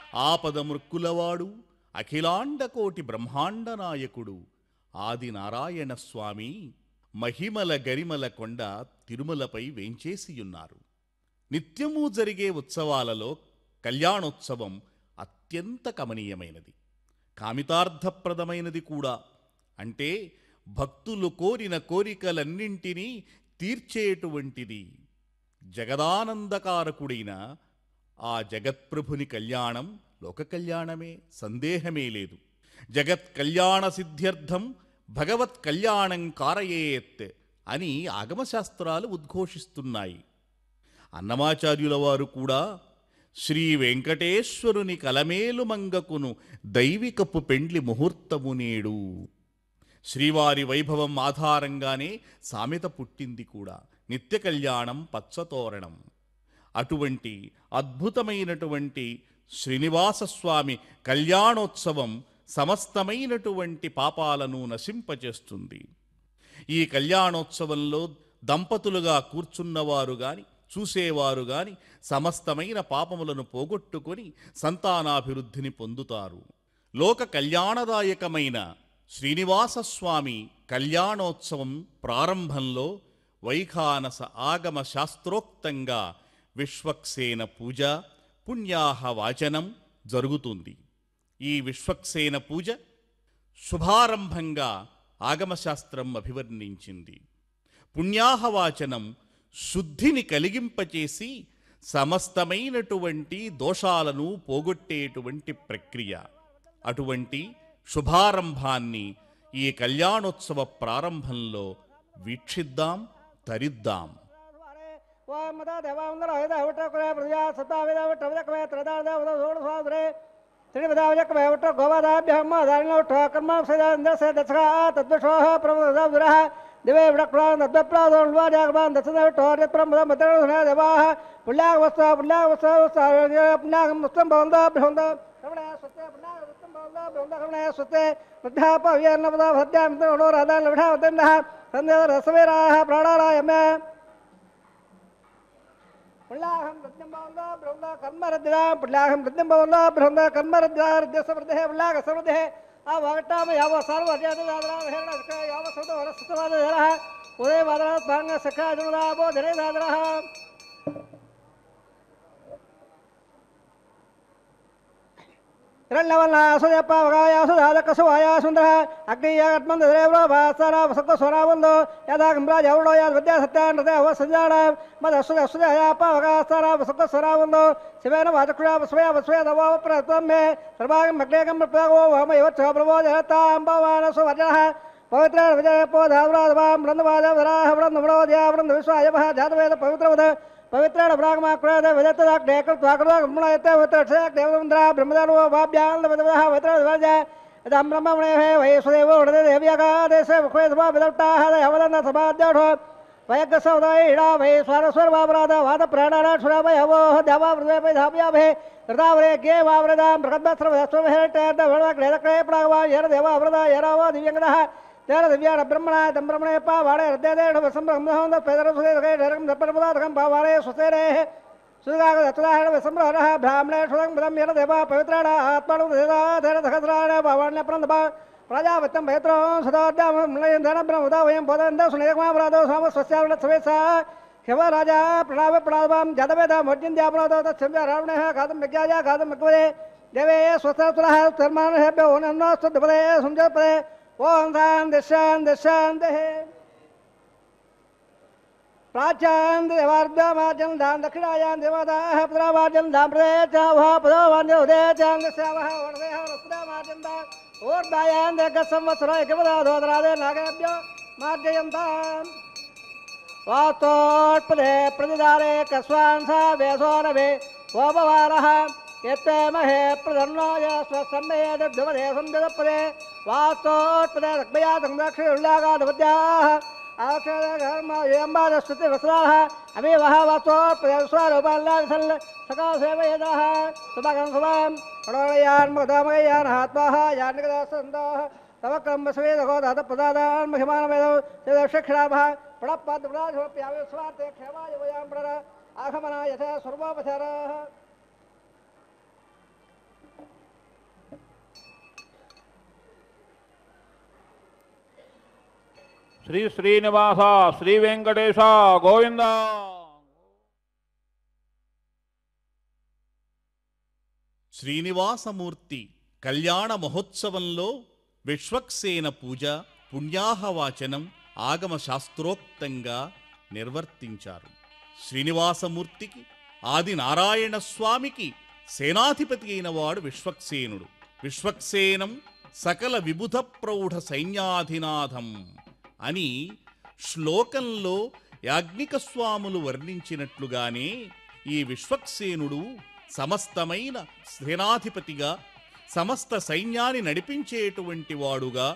ఆపద మృక్కులవాడు అఖిలాండకోటి బ్రహ్మాండ నాయకుడు ఆది నారాయణ స్వామి మహిమల గరిమల కొండ తిరుమలపై వేంచేసియున్నారు నిత్యము జరిగే ఉత్సవాలలో కళ్యాణోత్సవం అత్యంత కమనీయమైనది కామితార్థప్రదమైనది కూడా అంటే భక్తులు కోరిన కోరికలన్నింటినీ తీర్చేటువంటిది జగదానందకారకుడైన ఆ జగత్ప్రభుని కళ్యాణం లోక కళ్యాణమే సందేహమే లేదు జగత్ కళ్యాణ సిద్ధ్యర్థం భగవత్ కళ్యాణం కారయేత్ అని ఆగమశాస్త్రాలు ఉద్ఘోషిస్తున్నాయి అన్నమాచార్యుల వారు కూడా శ్రీ వెంకటేశ్వరుని కలమేలు మంగకును దైవికపు పెండ్లి ముహూర్తము నేడు శ్రీవారి వైభవం ఆధారంగానే సామెత పుట్టింది కూడా నిత్య కళ్యాణం పచ్చతోరణం అటువంటి అద్భుతమైనటువంటి శ్రీనివాసస్వామి కళ్యాణోత్సవం సమస్తమైనటువంటి పాపాలను నశింపచేస్తుంది ఈ కళ్యాణోత్సవంలో దంపతులుగా కూర్చున్నవారు గాని చూసేవారు గాని సమస్తమైన పాపములను పోగొట్టుకొని సంతానాభివృద్ధిని పొందుతారు లోక కళ్యాణదాయకమైన శ్రీనివాసస్వామి కళ్యాణోత్సవం ప్రారంభంలో వైఖానస ఆగమ శాస్త్రోక్తంగా విశ్వక్సేన పూజ పుణ్యాహ వాచనం జరుగుతుంది ఈ విశ్వక్సేన పూజ శుభారంభంగా ఆగమశాస్త్రం అభివర్ణించింది పుణ్యాహవాచనం శుద్ధిని కలిగింపచేసి సమస్తమైనటువంటి దోషాలను పోగొట్టేటువంటి ప్రక్రియ అటువంటి శుభారంభాన్ని ఈ కళ్యాణోత్సవ ప్రారంభంలో వీక్షిద్దాం తరిద్దాం ఓం మద దేవాందర హేద హవట కురే ప్రజా సతా వేద హవట వదక వే త్రదాన దేవ వద సోడ స్వాదరే త్రిని వద వదక వే హవట గోవాదాభ్యహమ దారిణ హవట కర్మ సదా ఇంద్ర సే దశక తద్వశోహ ప్రభు దదురః దివే విడక్రాన్ దద్ప్రాదోన్ వా జాగబాన్ దశన హవట హరి ప్రమ మదర సున దేవాః పుల్లాగ వస్త పుల్లాగ వస్త వస్త పుల్లాగ ముస్తం భవంద భవంద కమణ సత్య పుల్లాగ ముస్తం భవంద భవంద కమణ సత్య వృద్ధాప వ్యర్నపద భద్యామితో రాధా లవఢ వదండః సందేవ రసవేరాః ప్రాణారాయమే పుల్లాహం రత్నం భవంద బృంద కర్మరద్ర పుల్లాహం రత్నం భవంద బృంద కర్మరద్ర రద్యస వృద్ధే పుల్లాహ సవృద్ధే ఆ వగట్టామ యావ సర్వ అజాత దాదరా హేరణ సక యావ సౌద వరస్తవాద జరః ఉదయ వాదర భాంగ సఖ జనురాబో ధరే దాదరః ಹಿರಣ್ಯವನ್ನಾಸುದಪ್ಪ ವಗಾಯಾಸುದಾದಕಸುವಾಯ ಸುಂದರ ಅಗ್ನಿಯ ಕಟ್ಮಂದೇವ್ರ ಭಾಸ್ತರ ವಸಕ ಸ್ವರಾವಂದು ಯದಾ ಗಂಭರಾಜ ಅವಳೋ ಯಾದ ವಿದ್ಯಾ ಸತ್ಯ ನೃತ್ಯ ಅವ ಸಂಜಾಣ ಮದ ಅಸುದ ಅಸುದ ಅಯ್ಯಪ್ಪ ವಗಾಸ್ತರ ವಸಕ ಸ್ವರಾವಂದು ಶಿವೇನ ವಾಚಕುಳ ವಸ್ವಯ ವಸ್ವಯ ದವ ಪ್ರತಮ್ಮೆ ಸರ್ವಾಗಂ ಮಗ್ನೇಗಂ ಪ್ರಭೋ ವಮ ಇವತ್ತು ಪ್ರಭೋ ಜಗತ್ತಾಂಬವಾನ ಸುವರ್ಜನಃ ಪವಿತ್ರ ವಿಜಯ ಪೋಧಾವ್ರಾಧವಾಂ ಬೃಂದವಾದ ವರಾಹ ಬೃಂದ ಬೃಂದೋದ್ಯ ಬೃಂದ ವಿಶ್ವಾಯವ ಜಾತವೇದ ಪವಿತ್ರವದ ಪವಿತ್ರೇಣ ಬ್ರಾಹ್ಮ ಕ್ರೋಧ ವಿದತ್ತದಾಕ್ ಡೇಕಲ್ ತ್ವಾಕೃತ ಗಮನಯತೆ ವಿತ್ರಕ್ಷಯಾಕ್ ದೇವತಂತ್ರ ಬ್ರಹ್ಮದಾನೋ ವಾಭ್ಯಾನ್ ವಿದವಃ ವಿತ್ರ ವಿವರ್ಜ ಇದಂ ಬ್ರಹ್ಮಮಣೇ ವಯಸ್ಸುದೇವ ಉಡದೆ ದೇವ್ಯಾಗ ದೇಶ ಮುಖೇ ಸಭಾ ವಿದಟ್ಟಾಹ ಯವದನ್ನ ಸಭಾಧ್ಯಾಢೋ ವಯಗ್ಗ ಸೌದಾಯ ಇಡಾ ವೈ ಸ್ವಾರಸ್ವರ ವಾಪರಾಧ ವಾದ ಪ್ರಾಣಾನ ಶುರಾಭಯವೋ ದೇವ ಮೃದೇ ಪೈ ಧಾಪ್ಯಾಭೆ ಹೃದಾವರೇ ಗೇ ವಾವರದ ಮೃಗದ್ಭಸ್ರ ವಸ್ವಹೇಟ ಒಳವಾಕ್ ಲೇದಕಳೆ ಪ್ರಾಗವ ಏರ ದೇವ ಅವರದ ಏರಾವ ದಿವ್ಯಂಗದಃ ತೇರ ದಿವ್ಯಾರ ಬ್ರಹ್ಮಣ ತಂ ಬ್ರಹ್ಮಣೇಪ್ಪ ವಾಡೆ ಹೃದಯದೇಢ ಸಂಬ್ರಹ್ಮದ ಪೇದರ ಸುದೇ ಢರಂ ದಪ್ಪರಪದಾಧಕಂ ಪಾವಾಳೆ ಸುಸೇರೆ ಸುಗಾಗ ದತ್ತದಾಹಣ ಸಂಬ್ರಹಣ ಬ್ರಾಹ್ಮಣೇಶ್ವರಂ ಬದಂ ಏರ ದೇವ ಪವಿತ್ರಾಣ ಆತ್ಮನು ದೇದಾಧೇರ ಸಹಸ್ರಾಣ ಭಾವಾಣ್ಯ ಪ್ರಂದಪ ಪ್ರಜಾಪತ್ಯಂ ಪವಿತ್ರೋ ಸದಾದ್ಯಾಮೃಣ ಬ್ರಹ್ಮದ ವಯಂ ಪದಂದ ಸುನೇಕಮಾಪರಾಧೋ ಸಾಮ ಸ್ವಸ್ಯಾವಣ ಸವೇಸ ಶಿವ ರಾಜ ಪ್ರಣಾಮ ಪ್ರಣಾಮಂ ಜದವೇದ ಮರ್ಜಿಂದ್ಯಾಪರಾಧ ತತ್ಸಂಜ ರಾವಣ ಕಾದಂ ವಿಜ್ಞಾಯ ಕಾದಂ ಮಕ್ವದೆ ದೇವೇ ಸ್ವಸ್ಥುಲಃ ಸನ್ಮಾನ ಹೆಬ್ಬೆ ಓನನ್ನ ಸುದ್ದಪದೆ ಸಂಜಪದೆ ಓಂ ಶಾಂತಿ ಶಾಂತಿ ಶಾಂತಿ प्राच्यां देवार्धमाजं दां दक्षिणायां देवताः पुत्रावाजं दां प्रदेशावः पदवान्य उदयचाङ्गस्यावः वरदेः वरस्पदामाजं दां ऊर्धायां देकसंवत्सरो एकपदाधोदरादे नागेभ्यो मार्जयन्ताम् वास्तोत्पदे प्रतिदारे कस्वान् सा वेसो नभे ओपवारः यत्ते महे प्रधन्नो स्वसम्मेदभ्युपदे संजदपदे वास्तोत्पदे लक्ष्मया संरक्षुल्लागाधपत्याः आक्षरधर्मयम्बादस्तुति वस्त्राः अमीवः वास्तोत्पदस्वारूपाल्लासल् सका सेवयदाः सुभगं सुभां पडोळयान्मगदामगयान् हात्वाः यान्निकदासन्दाः तव क्रमस्वेदको धातप्रदादान् महिमानवेदौ शिक्षणाभः पडप्पाद्राजोप्यावे स्वार्थे क्षेमाय वयां प्रर आगमना यथा सर्वोपचाराः శ్రీ శ్రీనివాస శ్రీ వెంకటేశ గోవింద శ్రీనివాసమూర్తి కళ్యాణ మహోత్సవంలో విశ్వక్సేన పూజ పుణ్యాహవాచనం ఆగమ శాస్త్రోక్తంగా నిర్వర్తించారు శ్రీనివాసమూర్తికి ఆది నారాయణ స్వామికి సేనాధిపతి అయిన వాడు విశ్వక్సేనుడు విశ్వక్సేనం సకల విబుధ ప్రౌఢ సైన్యాధినాథం అని శ్లోకంలో యాజ్ఞిక స్వాములు వర్ణించినట్లుగానే ఈ విశ్వక్సేనుడు సమస్తమైన సేనాధిపతిగా సమస్త సైన్యాన్ని నడిపించేటువంటి వాడుగా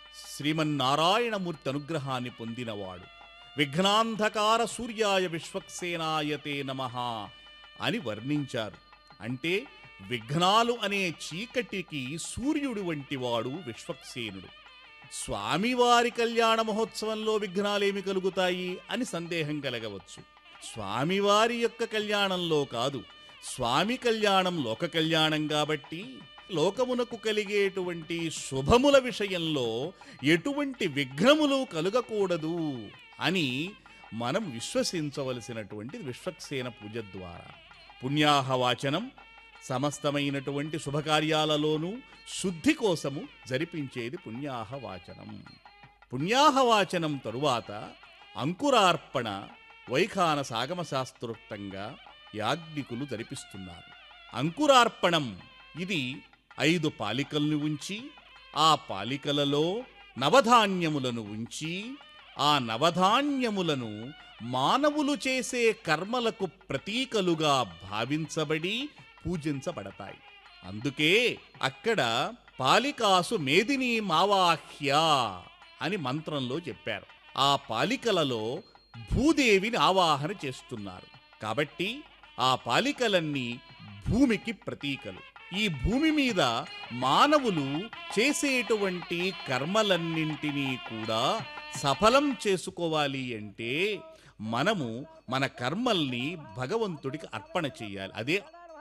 శ్రీమన్నారాయణమూర్తి అనుగ్రహాన్ని పొందినవాడు విఘ్నాంధకార సూర్యాయ విశ్వక్సేనాయతే నమ అని వర్ణించారు అంటే విఘ్నాలు అనే చీకటికి సూర్యుడు వంటి వాడు విశ్వక్సేనుడు స్వామివారి కళ్యాణ మహోత్సవంలో విఘ్నాలేమి కలుగుతాయి అని సందేహం కలగవచ్చు స్వామివారి యొక్క కళ్యాణంలో కాదు స్వామి కళ్యాణం లోక కళ్యాణం కాబట్టి లోకమునకు కలిగేటువంటి శుభముల విషయంలో ఎటువంటి విఘ్నములు కలుగకూడదు అని మనం విశ్వసించవలసినటువంటి విశ్వక్సేన పూజ ద్వారా పుణ్యాహవాచనం సమస్తమైనటువంటి శుభకార్యాలలోనూ శుద్ధి కోసము జరిపించేది పుణ్యాహవాచనం పుణ్యాహవాచనం తరువాత అంకురార్పణ వైఖాన సాగమ శాస్త్రోక్తంగా యాజ్ఞికులు జరిపిస్తున్నారు అంకురార్పణం ఇది ఐదు పాలికల్ని ఉంచి ఆ పాలికలలో నవధాన్యములను ఉంచి ఆ నవధాన్యములను మానవులు చేసే కర్మలకు ప్రతీకలుగా భావించబడి పూజించబడతాయి అందుకే అక్కడ పాలికాసు మేదిని మావాహ్య అని మంత్రంలో చెప్పారు ఆ పాలికలలో భూదేవిని ఆవాహన చేస్తున్నారు కాబట్టి ఆ పాలికలన్నీ భూమికి ప్రతీకలు ఈ భూమి మీద మానవులు చేసేటువంటి కర్మలన్నింటినీ కూడా సఫలం చేసుకోవాలి అంటే మనము మన కర్మల్ని భగవంతుడికి అర్పణ చేయాలి అదే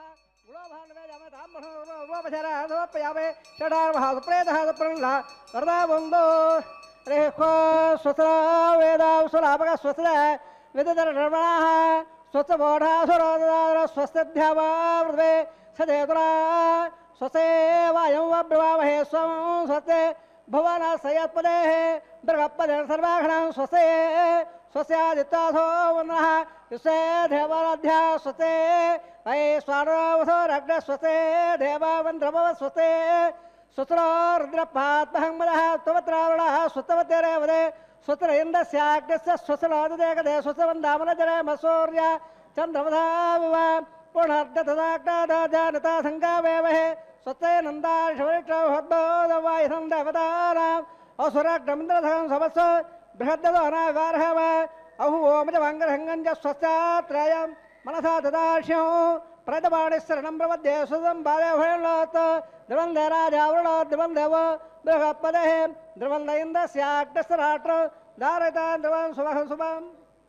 స్వస్థధ్యావృతే సదేతురా స్వస్తే వాయం వబ్రవామహే స్వం స్వస్తే భువన సయత్పదే బృహపదే సర్వాఘ్నం స్వస్తే స్వస్యాదిత్యాసో వన్నః విశ్వే దేవారాధ్య స్వస్తే వై స్వారోవసోరగ్న స్వస్తే దేవావంద్రభవ స్వస్తే సుత్రో రుద్రపాత్మహంమదः త్వత్రావణः సుత్తవతిరేవదే సుత్ర ఇంద్రస్యాగ్రస్య స్వసలాదుదేకదే స్వసవందామనజరే మసూర్య చంద్రమధావివ పునర్దతదాగ్నాదాజానతా సంగావేవహే స్వస్తే నందాశవైక్షోద్బోధవాయుధం దేవతానాం అసురగ్నమింద్రధం సమస్వ బృహద్దోనాగార్హవ అహు ఓమజ వంగరహంగం చ స్వస్థాత్రయం మనసా దదాశ్యం ప్రతపాణిశరణం ప్రపద్యే సుతం బాధేభయంలోత్ ధ్రువం రాజావృణో ధ్రువం దేవ బృహపదే ధ్రువం దయింద్రస్యాగ్రస్తరాట్ర ధారత ధ్రువం శుభం శుభం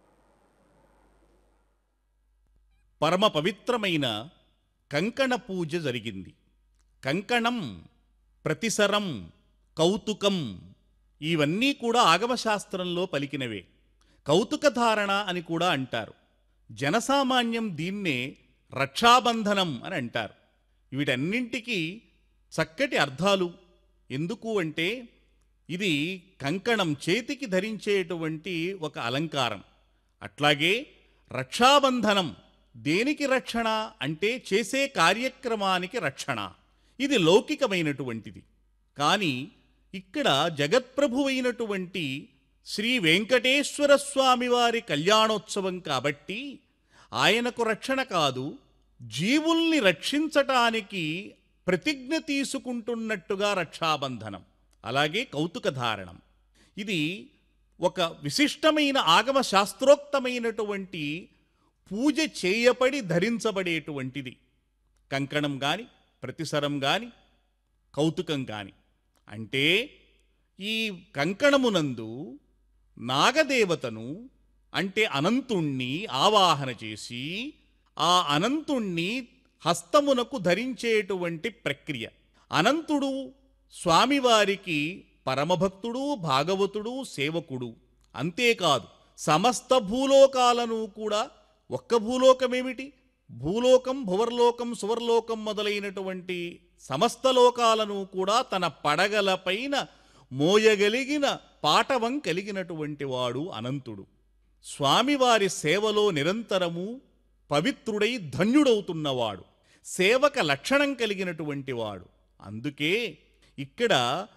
పరమ పవిత్రమైన కంకణ పూజ జరిగింది కంకణం ప్రతిసరం కౌతుకం ఇవన్నీ కూడా ఆగమశాస్త్రంలో పలికినవే కౌతుక ధారణ అని కూడా అంటారు జనసామాన్యం దీన్నే రక్షాబంధనం అని అంటారు వీటన్నింటికీ చక్కటి అర్థాలు ఎందుకు అంటే ఇది కంకణం చేతికి ధరించేటువంటి ఒక అలంకారం అట్లాగే రక్షాబంధనం దేనికి రక్షణ అంటే చేసే కార్యక్రమానికి రక్షణ ఇది లౌకికమైనటువంటిది కానీ ఇక్కడ జగత్ప్రభువైనటువంటి శ్రీ వెంకటేశ్వర స్వామి వారి కళ్యాణోత్సవం కాబట్టి ఆయనకు రక్షణ కాదు జీవుల్ని రక్షించటానికి ప్రతిజ్ఞ తీసుకుంటున్నట్టుగా రక్షాబంధనం అలాగే కౌతుక ధారణం ఇది ఒక విశిష్టమైన ఆగమ శాస్త్రోక్తమైనటువంటి పూజ చేయబడి ధరించబడేటువంటిది కంకణం గాని ప్రతిసరం గాని కౌతుకం గాని అంటే ఈ కంకణమునందు నాగదేవతను అంటే అనంతుణ్ణి ఆవాహన చేసి ఆ అనంతుణ్ణి హస్తమునకు ధరించేటువంటి ప్రక్రియ అనంతుడు స్వామివారికి పరమభక్తుడు భాగవతుడు సేవకుడు అంతేకాదు సమస్త భూలోకాలను కూడా ఒక్క భూలోకమేమిటి భూలోకం భువర్లోకం సువర్లోకం మొదలైనటువంటి సమస్త లోకాలను కూడా తన పడగలపైన మోయగలిగిన పాటవం కలిగినటువంటి వాడు అనంతుడు స్వామివారి సేవలో నిరంతరము పవిత్రుడై ధన్యుడవుతున్నవాడు సేవక లక్షణం కలిగినటువంటి వాడు అందుకే ఇక్కడ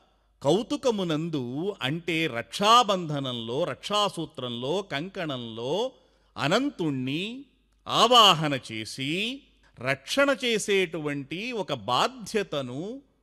కౌతుకమునందు అంటే రక్షాబంధనంలో రక్షాసూత్రంలో కంకణంలో అనంతుణ్ణి ఆవాహన చేసి రక్షణ చేసేటువంటి ఒక బాధ్యతను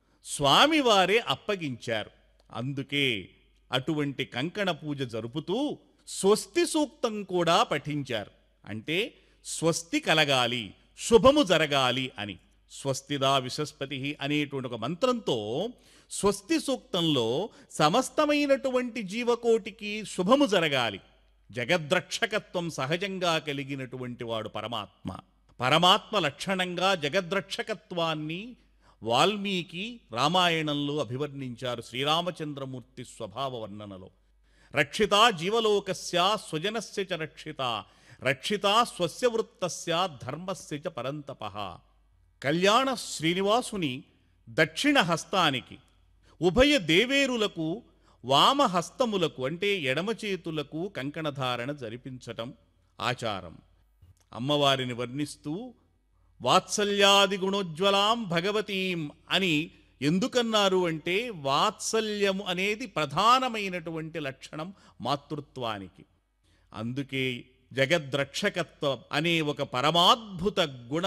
స్వామివారే అప్పగించారు అందుకే అటువంటి కంకణ పూజ జరుపుతూ స్వస్తి సూక్తం కూడా పఠించారు అంటే స్వస్తి కలగాలి శుభము జరగాలి అని స్వస్తిదా విశస్పతి అనేటువంటి ఒక మంత్రంతో స్వస్తి సూక్తంలో సమస్తమైనటువంటి జీవకోటికి శుభము జరగాలి జగద్రక్షకత్వం సహజంగా కలిగినటువంటి వాడు పరమాత్మ పరమాత్మ లక్షణంగా జగద్రక్షకత్వాన్ని వాల్మీకి రామాయణంలో అభివర్ణించారు శ్రీరామచంద్రమూర్తి స్వభావ వర్ణనలో రక్షిత జీవలోకస్య స్వజనస్య చ రక్షిత రక్షిత స్వస్య వృత్తస్య ధర్మస్య చ పరంతప కళ్యాణ శ్రీనివాసుని దక్షిణ హస్తానికి ఉభయ దేవేరులకు వామహస్తములకు అంటే ఎడమ చేతులకు కంకణధారణ జరిపించటం ఆచారం అమ్మవారిని వర్ణిస్తూ వాత్సల్యాది గుణోజ్వలాం భగవతీం అని ఎందుకన్నారు అంటే వాత్సల్యము అనేది ప్రధానమైనటువంటి లక్షణం మాతృత్వానికి అందుకే జగద్రక్షకత్వం అనే ఒక పరమాద్భుత గుణ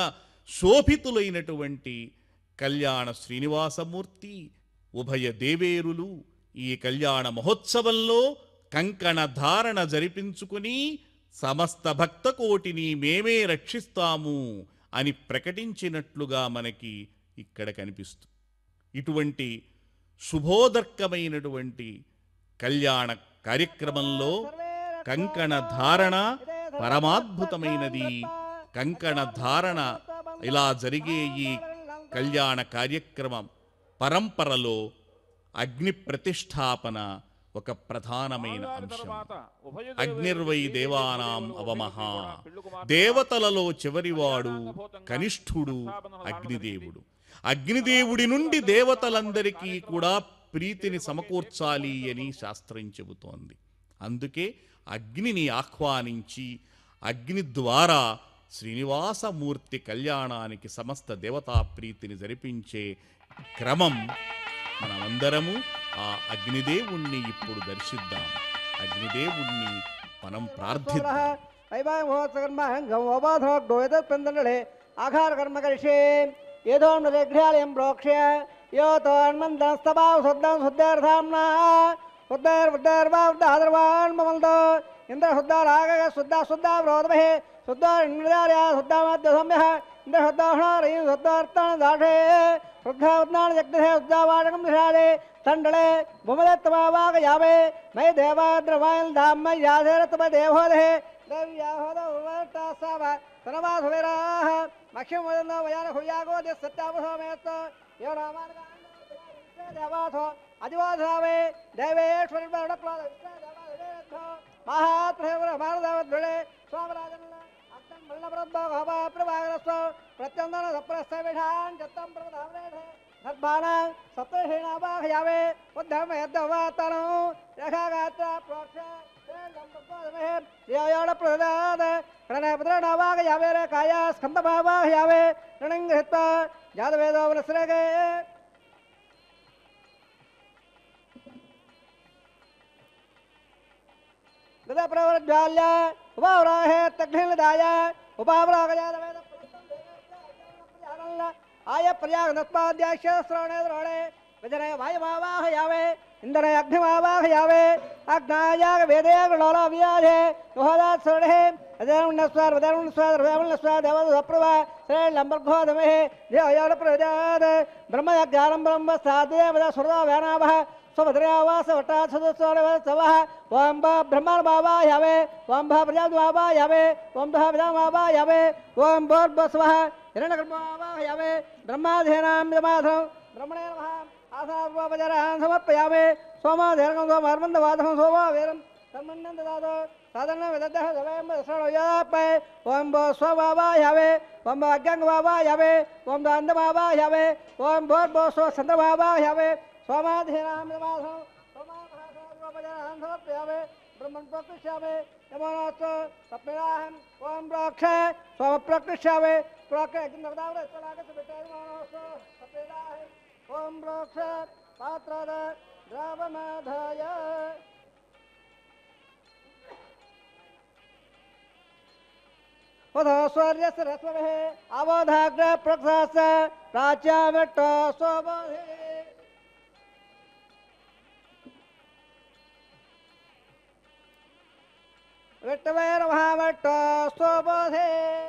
శోభితులైనటువంటి కళ్యాణ శ్రీనివాసమూర్తి ఉభయ దేవేరులు ఈ కళ్యాణ మహోత్సవంలో కంకణ ధారణ జరిపించుకుని సమస్త భక్త కోటిని మేమే రక్షిస్తాము అని ప్రకటించినట్లుగా మనకి ఇక్కడ కనిపిస్తుంది ఇటువంటి శుభోదర్కమైనటువంటి కళ్యాణ కార్యక్రమంలో కంకణ ధారణ పరమాద్భుతమైనది కంకణ ధారణ ఇలా జరిగే ఈ కళ్యాణ కార్యక్రమం పరంపరలో అగ్ని ప్రతిష్టాపన ఒక ప్రధానమైన అంశం అగ్నిర్వై దేవానాం అవమహ దేవతలలో చివరివాడు కనిష్ఠుడు అగ్నిదేవుడు అగ్నిదేవుడి నుండి దేవతలందరికీ కూడా ప్రీతిని సమకూర్చాలి అని శాస్త్రం చెబుతోంది అందుకే అగ్నిని ఆహ్వానించి అగ్ని ద్వారా శ్రీనివాసమూర్తి కళ్యాణానికి సమస్త దేవతా ప్రీతిని జరిపించే క్రమం మనమందరము ఆ అగ్నిదేవుణ్ణి ఇప్పుడు దర్శిద్దాం అగ్నిదేవుణ్ణి మనం ప్రార్థిద్దాం వైభాగమోత్సకర్మహంగమోబాధోగ్డోయతస్పందనడే ఆఘారకర్మ కరిషే ఏదో నృగ్ర్యాలయం ప్రోక్ష్య యోతోన్మందస్తభావ శుద్ధం శుద్ధార్థాంనా శుద్ధైర్బుద్ధైర్వార్వాన్మమల్తో ఇంద్ర శుద్ధారాగ శుద్ధ శుద్ధ వ్రోధమహే శుద్ధ ఇంద్రార్య శుద్ధ మధ్య సమ్య ఇంద్ర శుద్ధాహ్నారయం శుద్ధార్థాన దాఢే శుద్ధ ఉద్నాన జగ్ధే శుద్ధావాడకం నిషాడే తండళే భూమదత్తమావాగ యావే మై దేవాద్రవాయల్ ధామ్మ యాధేరతమ దేవోదహే దేవ్యాహోద ఉవర్తాసావ తనవాసువేరాహ మక్ష్యముదన్న వయాన హుయాగో దే సత్యావసోమేత్త యో రామార్గ దేవాథో అదివాధావే దేవేశ్వరి వరడప్లాద మహాత్రేవర భారదవద్రుడే స్వామరాజన అర్థం మల్లప్రద్భవ ప్రభాగరస్వ ప్రత్యందన సప్రస్థ విధాన్ చత్తం ప్రధావేఢ సద్భాన సప్తహీనావాహయావే ఉద్ధర్మ యద్దవాతను యథాగాత్ర ప్రోక్ష ప్రదాద ప్రణయపద్రణవాగయావే రే కాయ స్కందభావాహయావే రణంగృత్వ జాతవేదోవనశ్రేగే గదప్రవజ్వాల్య ఉపావరాహే తగ్నిదాయ ఉపావరాగజాతవేద ఆయ ప్రయాగ నస్పాద్యాక్ష శ్రవణే ద్రోణే విజనే వాయుమావాహయావే ఇంద్ర అగ్నిమావాహయావే అగ్నాయాగ వేదయాగ లోలావ్యాధే యుహదాత్ శ్రవణే అదేర్మణస్వార్ వదేర్మణస్వార్ వేమణస్వార్ దేవద సప్రభ శ్రేణంబర్ఘోదమే దేవయాడ ప్రజాద్ బ్రహ్మయజ్ఞానం బ్రహ్మ సాధేవద సురదా వేనాభ स्वभद्रयावास वटासदस्वः वाम ब्रह्मण बाबा यावे वाम भा प्रजा बाबा यावे वाम भा प्रजा बाबा यावे वाम बोर बसवः हिरण्यकर्म बाबा यावे ब्रह्माधीनां यमाधं ब्रह्मणे नमः आसावजरान् समर्पयामे सोमाधीर्गं सोमार्मन्दवादं सोमा वीरं सम्बन्धं ददातु साधनं विदग्धः सवयं दशरयापै ॐ भो स्वभावायावे ॐ भो अज्ञङ्गभावायावे ॐ भो अन्धभावायावे ॐ भोर्भो स्व चन्द्रभावायावे सोमाधीनां नमासं सोमाधासोपजनां समर्पयावे ब्रह्मन् प्रकृष्यामि यमोनाथ तप्पिराहं ॐ प्रोक्ष सोम प्रकृष्यामि प्रोक्ष नवदावरे तलागत बिटे यमोनाथ तप्पिराहं ॐ प्रोक्ष पात्रद द्रावमाधाय पद स्वर्यस्य रश्मभिः अवधाग्र प्रक्षास प्राच्यामट्ट स्वबोधे विट्टवैर्महामट्ट स्वबोधे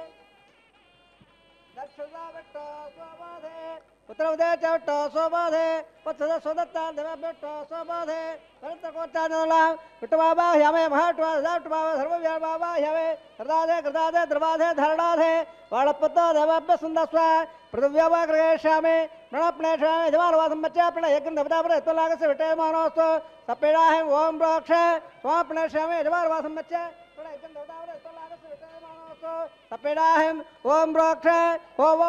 दक्षिणामट्ट स्वबोधे उत्तरउदय चट्ट स्वबोधे पश्चिम स्वदत्ता देवभट्ट स्वबोधे भरतकोट्टानलां विट्टबाबा ह्यामे महाट्वा दाट्टबाबा सर्वव्याबाबा ह्यामे हृदादे कृदादे द्रवादे धरणाधे वाळपत्त देवाभ्य सुन्दस्व पृथिव्यावा गृहेष्यामि प्रणप्नेष्यामि दिवालवासं मच्च प्रण यज्ञं देवतापरे त्वलागस्य विटयमानोऽस्तु सपेडाहं ओम प्रोक्ष स्वाप्नेष्यामि दिवालवासं मच्च प्रण यज्ञं देवतापरे त्वलागस्य विटयमानोऽस्तु सपेडाहं ओम प्रोक्ष हो वो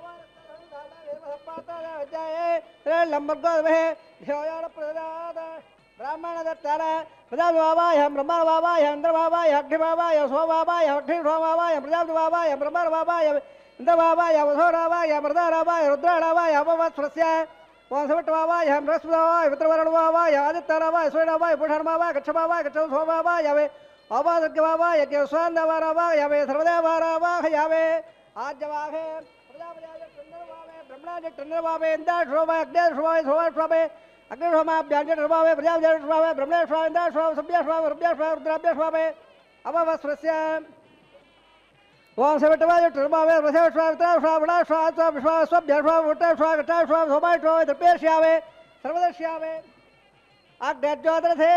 ब्राह्मण दत्तार प्रजापति बाबाय ब्रह्मण बाबाय इंद्र बाबाय अग्नि बाबाय सो बाबाय अग्नि सो बाबाय प्रजापति बाबाय ब्रह्मण बाबाय इंद्र बाबाय वसो राबाय मृदा राबाय रुद्र राबाय अपवत्स्य वंशवट बाबाय बृहस्पति बाबाय पितृवरण बाबाय आदित्य राबाय सूर्य राबाय पुषण बाबाय गच्छ बाबाय गच्छ सो बाबाय यावे अपादज्ञ बाबाय यज्ञ स्वान देवा राबाय यावे सर्वदेव राबाय यावे आज्यवाहे प्रजापति ब्रह्मणाज टंडर बाबे इंद्र शोभा अग्नि शोभा शोभा शोभे अग्नि शोभा व्यांजन शोभा प्रजापति शोभा ब्रह्मण शोभा इंद्र शोभा सभ्य शोभा रुद्र शोभा रुद्राभ्य शोभे अवस्रस्य ओम सेवटवाज टर्मावे वसे शोभा वित्र शोभा बड़ा शोभा शोभा विश्वा सभ्य शोभा वट शोभा गटा शोभा शोभा शोभा द्रव्यश्यावे सर्वदश्यावे अग्रज्योत्र थे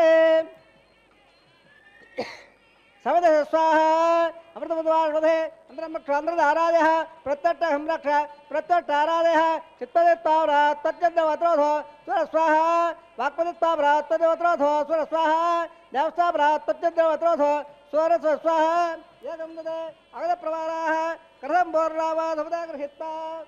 सवद स्वाहा अमृतमद्वाषधे अमृतमक्षान्द्रधारादयः प्रत्यट्टहं रक्ष प्रत्यट्टारादयः चित्तदित्तावरा तज्जद्वत्रोधो सुरस्वाहा वाक्पदित्तावरा तद्वत्रोधो सुरस्वाहा देवस्तावरा तज्जद्वत्रोधो सुरस्वाहा यदं ददे अगदप्रवाराः कथं बोर्रावा समुदा गृहीत्वा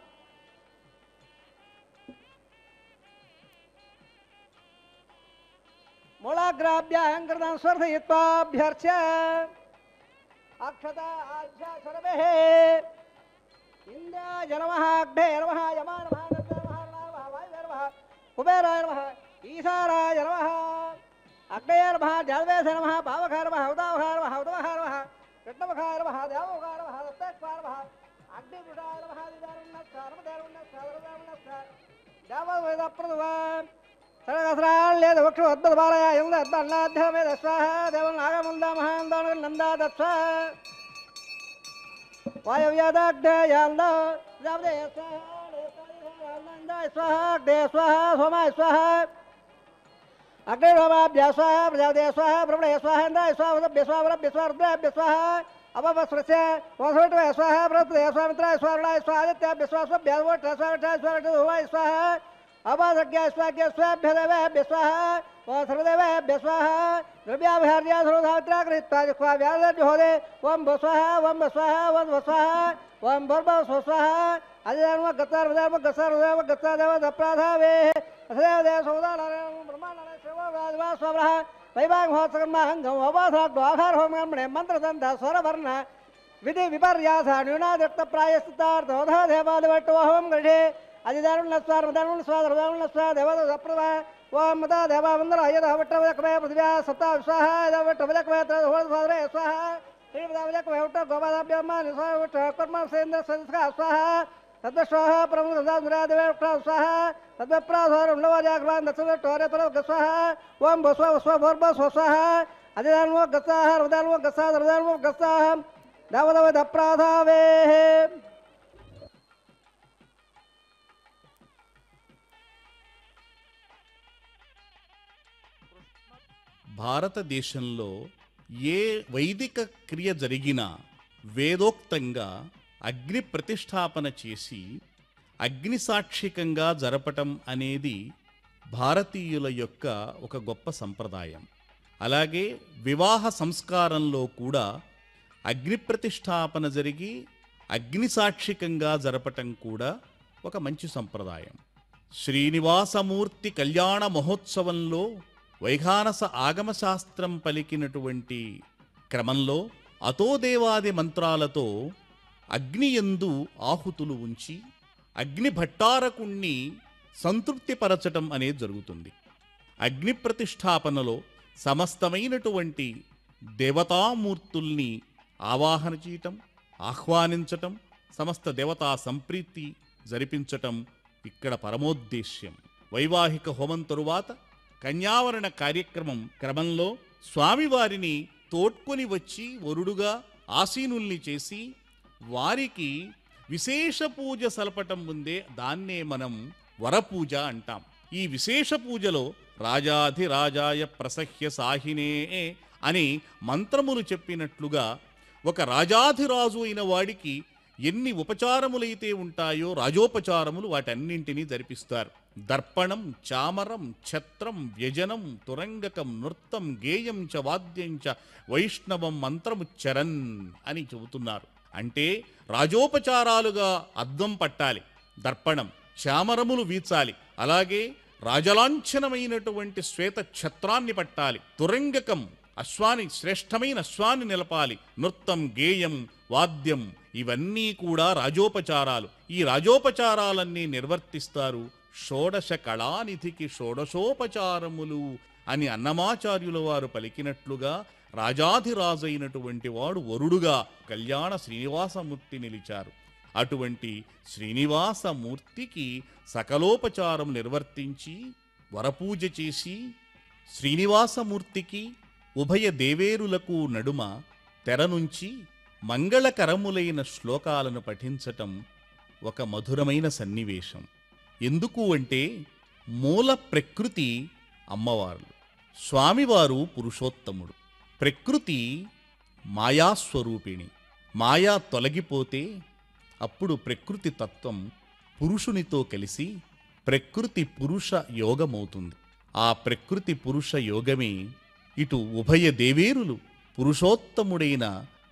मूलाग्राभ्याहङ्कृतं स्वर्धयित्वाभ्यर्च्य अक्षता आज्ञा सर्वेः इन्द्राय नमः अग्ने नमः यमा नमः गन्धर्व नमः नमः वायुवे नमः कुबेराय नमः ईशाराय नमः अग्नये नमः जालवेश नमः पावकाय नमः उदावकाय नमः उदवकाय नमः कृष्णमुखाय नमः देवमुखाय नमः दत्तेश्वाय नमः अग्निपुटाय नमः दिदारुण्णस्वाय नमः देवरुण्णस्वाय देवरुण्णस्वाय देववेदप्रदवान् సరగసరాళ్ళేద వక్షు అద్భుతబాలయ యుంద అద్భన్నాధ్యమేద స్వాహ దేవం నాగముంద మహాందోణ నందా దత్స వాయవ్యాదాగ్నేయాంద జావదే స్వాహ అగ్నే స్వాహ సోమాయ స్వాహ అగ్నే రోమాభ్య స్వాహ ప్రజాదే స్వాహ బ్రహ్మణయ స్వాహ ఇంద్రాయ స్వాహ ఉదభ్య స్వాహ వరభ్య స్వాహ రుద్రాభ్య స్వాహ అపవస్రస్య వంశవటవయ స్వాహ బృహస్పతయ స్వాహ మిత్రాయ స్వాహ రుణాయ స్వాహ ఆదిత్యాభ్య స్వాహ స్వభ్య వట స్వాహ వటాయ స్వాహ హోమాయ స్వాహ अपादज्ञा स्वाज्ञ स्वाभ्य देवेभ्य स्वाहा ओम सर्वदेवेभ्य स्वाहा द्रव्याभिहार्या सर्वधात्रा कृत्वा जिह्वा व्याजोदे ओम भो स्वाहा ओम भो स्वाहा ओम भो स्वाहा ओम भर्भ स्व स्वाहा अजयर्म गतार वदार्म गसार वदार्म गता देव दप्राधावे असदेव देव सौदानारायण ब्रह्मानारायण शिवो राजवा स्वरः वैवाग होत्सकर्मा हंगम अवासाग्नो आहार होम ब्रह्मणे मंत्र दंता स्वरवर्ण विधि विपर्यास न्यूनादृक्त प्रायस्तार्थ ओधा देवादिवट्टोहम गृहे अधिदारुण्यस्वार मदारुण्यस्वाद हृदारुण्यस्वाद देवद सप्रदा ओम मदा देवा वंदना यद वट्टवदकमे पृथिव्या सत्ता स्वाहा यद वट्टवदकमे त्रहोद स्वादरे स्वाहा श्रीमदावदकमे वट्ट गोपादाभ्यमा निस्वाह वट्ट कर्म सेन्द्र संस्का स्वाहा तद्वस्वाहा परम सदा देवे वट्ट स्वाहा तद्वप्राधारं नवजाग्रवान् दशवे टोरे परम गस्वाहा ओम बस्वा वस्वा भोर्ब स्वस्वाहा अधिदारुण्यो गस्साह हृदारुण्यो गस्साह हृदारुण्यो गस्साह दावदव दप्राधावेः భారతదేశంలో ఏ వైదిక క్రియ జరిగినా వేదోక్తంగా అగ్ని ప్రతిష్టాపన చేసి అగ్ని సాక్షికంగా జరపటం అనేది భారతీయుల యొక్క ఒక గొప్ప సంప్రదాయం అలాగే వివాహ సంస్కారంలో కూడా అగ్ని ప్రతిష్టాపన జరిగి అగ్ని సాక్షికంగా జరపటం కూడా ఒక మంచి సంప్రదాయం శ్రీనివాసమూర్తి కళ్యాణ మహోత్సవంలో వైఖానస ఆగమ శాస్త్రం పలికినటువంటి క్రమంలో అతోదేవాది మంత్రాలతో అగ్నియందు ఆహుతులు ఉంచి అగ్ని భట్టారకుణ్ణి సంతృప్తిపరచటం అనేది జరుగుతుంది అగ్ని ప్రతిష్టాపనలో సమస్తమైనటువంటి దేవతామూర్తుల్ని ఆవాహన చేయటం ఆహ్వానించటం సమస్త దేవతా సంప్రీతి జరిపించటం ఇక్కడ పరమోద్దేశ్యం వైవాహిక హోమం తరువాత కన్యావరణ కార్యక్రమం క్రమంలో స్వామివారిని తోడ్కొని వచ్చి వరుడుగా ఆసీనుల్ని చేసి వారికి విశేష పూజ సలపటం ముందే దాన్నే మనం వరపూజ అంటాం ఈ విశేష పూజలో రాజాధిరాజాయ ప్రసహ్య సాహినే అని మంత్రములు చెప్పినట్లుగా ఒక రాజాధిరాజు అయిన వాడికి ఎన్ని ఉపచారములైతే ఉంటాయో రాజోపచారములు వాటన్నింటినీ జరిపిస్తారు దర్పణం చామరం ఛత్రం వ్యజనం తురంగకం నృత్తం గేయం చ వాద్యం చ వైష్ణవం మంత్రము చరన్ అని చెబుతున్నారు అంటే రాజోపచారాలుగా అద్దం పట్టాలి దర్పణం చామరములు వీచాలి అలాగే రాజలాంఛనమైనటువంటి శ్వేత ఛత్రాన్ని పట్టాలి తురంగకం అశ్వాని శ్రేష్టమైన అశ్వాన్ని నిలపాలి నృత్తం గేయం వాద్యం ఇవన్నీ కూడా రాజోపచారాలు ఈ రాజోపచారాలన్నీ నిర్వర్తిస్తారు షోడశ కళానిధికి షోడశోపచారములు అని అన్నమాచార్యుల వారు పలికినట్లుగా రాజాధిరాజైనటువంటి వాడు వరుడుగా కళ్యాణ శ్రీనివాసమూర్తి నిలిచారు అటువంటి శ్రీనివాసమూర్తికి సకలోపచారం నిర్వర్తించి వరపూజ చేసి శ్రీనివాసమూర్తికి ఉభయ దేవేరులకు నడుమ తెర నుంచి మంగళకరములైన శ్లోకాలను పఠించటం ఒక మధురమైన సన్నివేశం ఎందుకు అంటే మూల ప్రకృతి అమ్మవారు స్వామివారు పురుషోత్తముడు ప్రకృతి మాయాస్వరూపిణి మాయా తొలగిపోతే అప్పుడు ప్రకృతి తత్వం పురుషునితో కలిసి ప్రకృతి పురుష యోగమవుతుంది ఆ ప్రకృతి పురుష యోగమే ఇటు ఉభయ దేవేరులు పురుషోత్తముడైన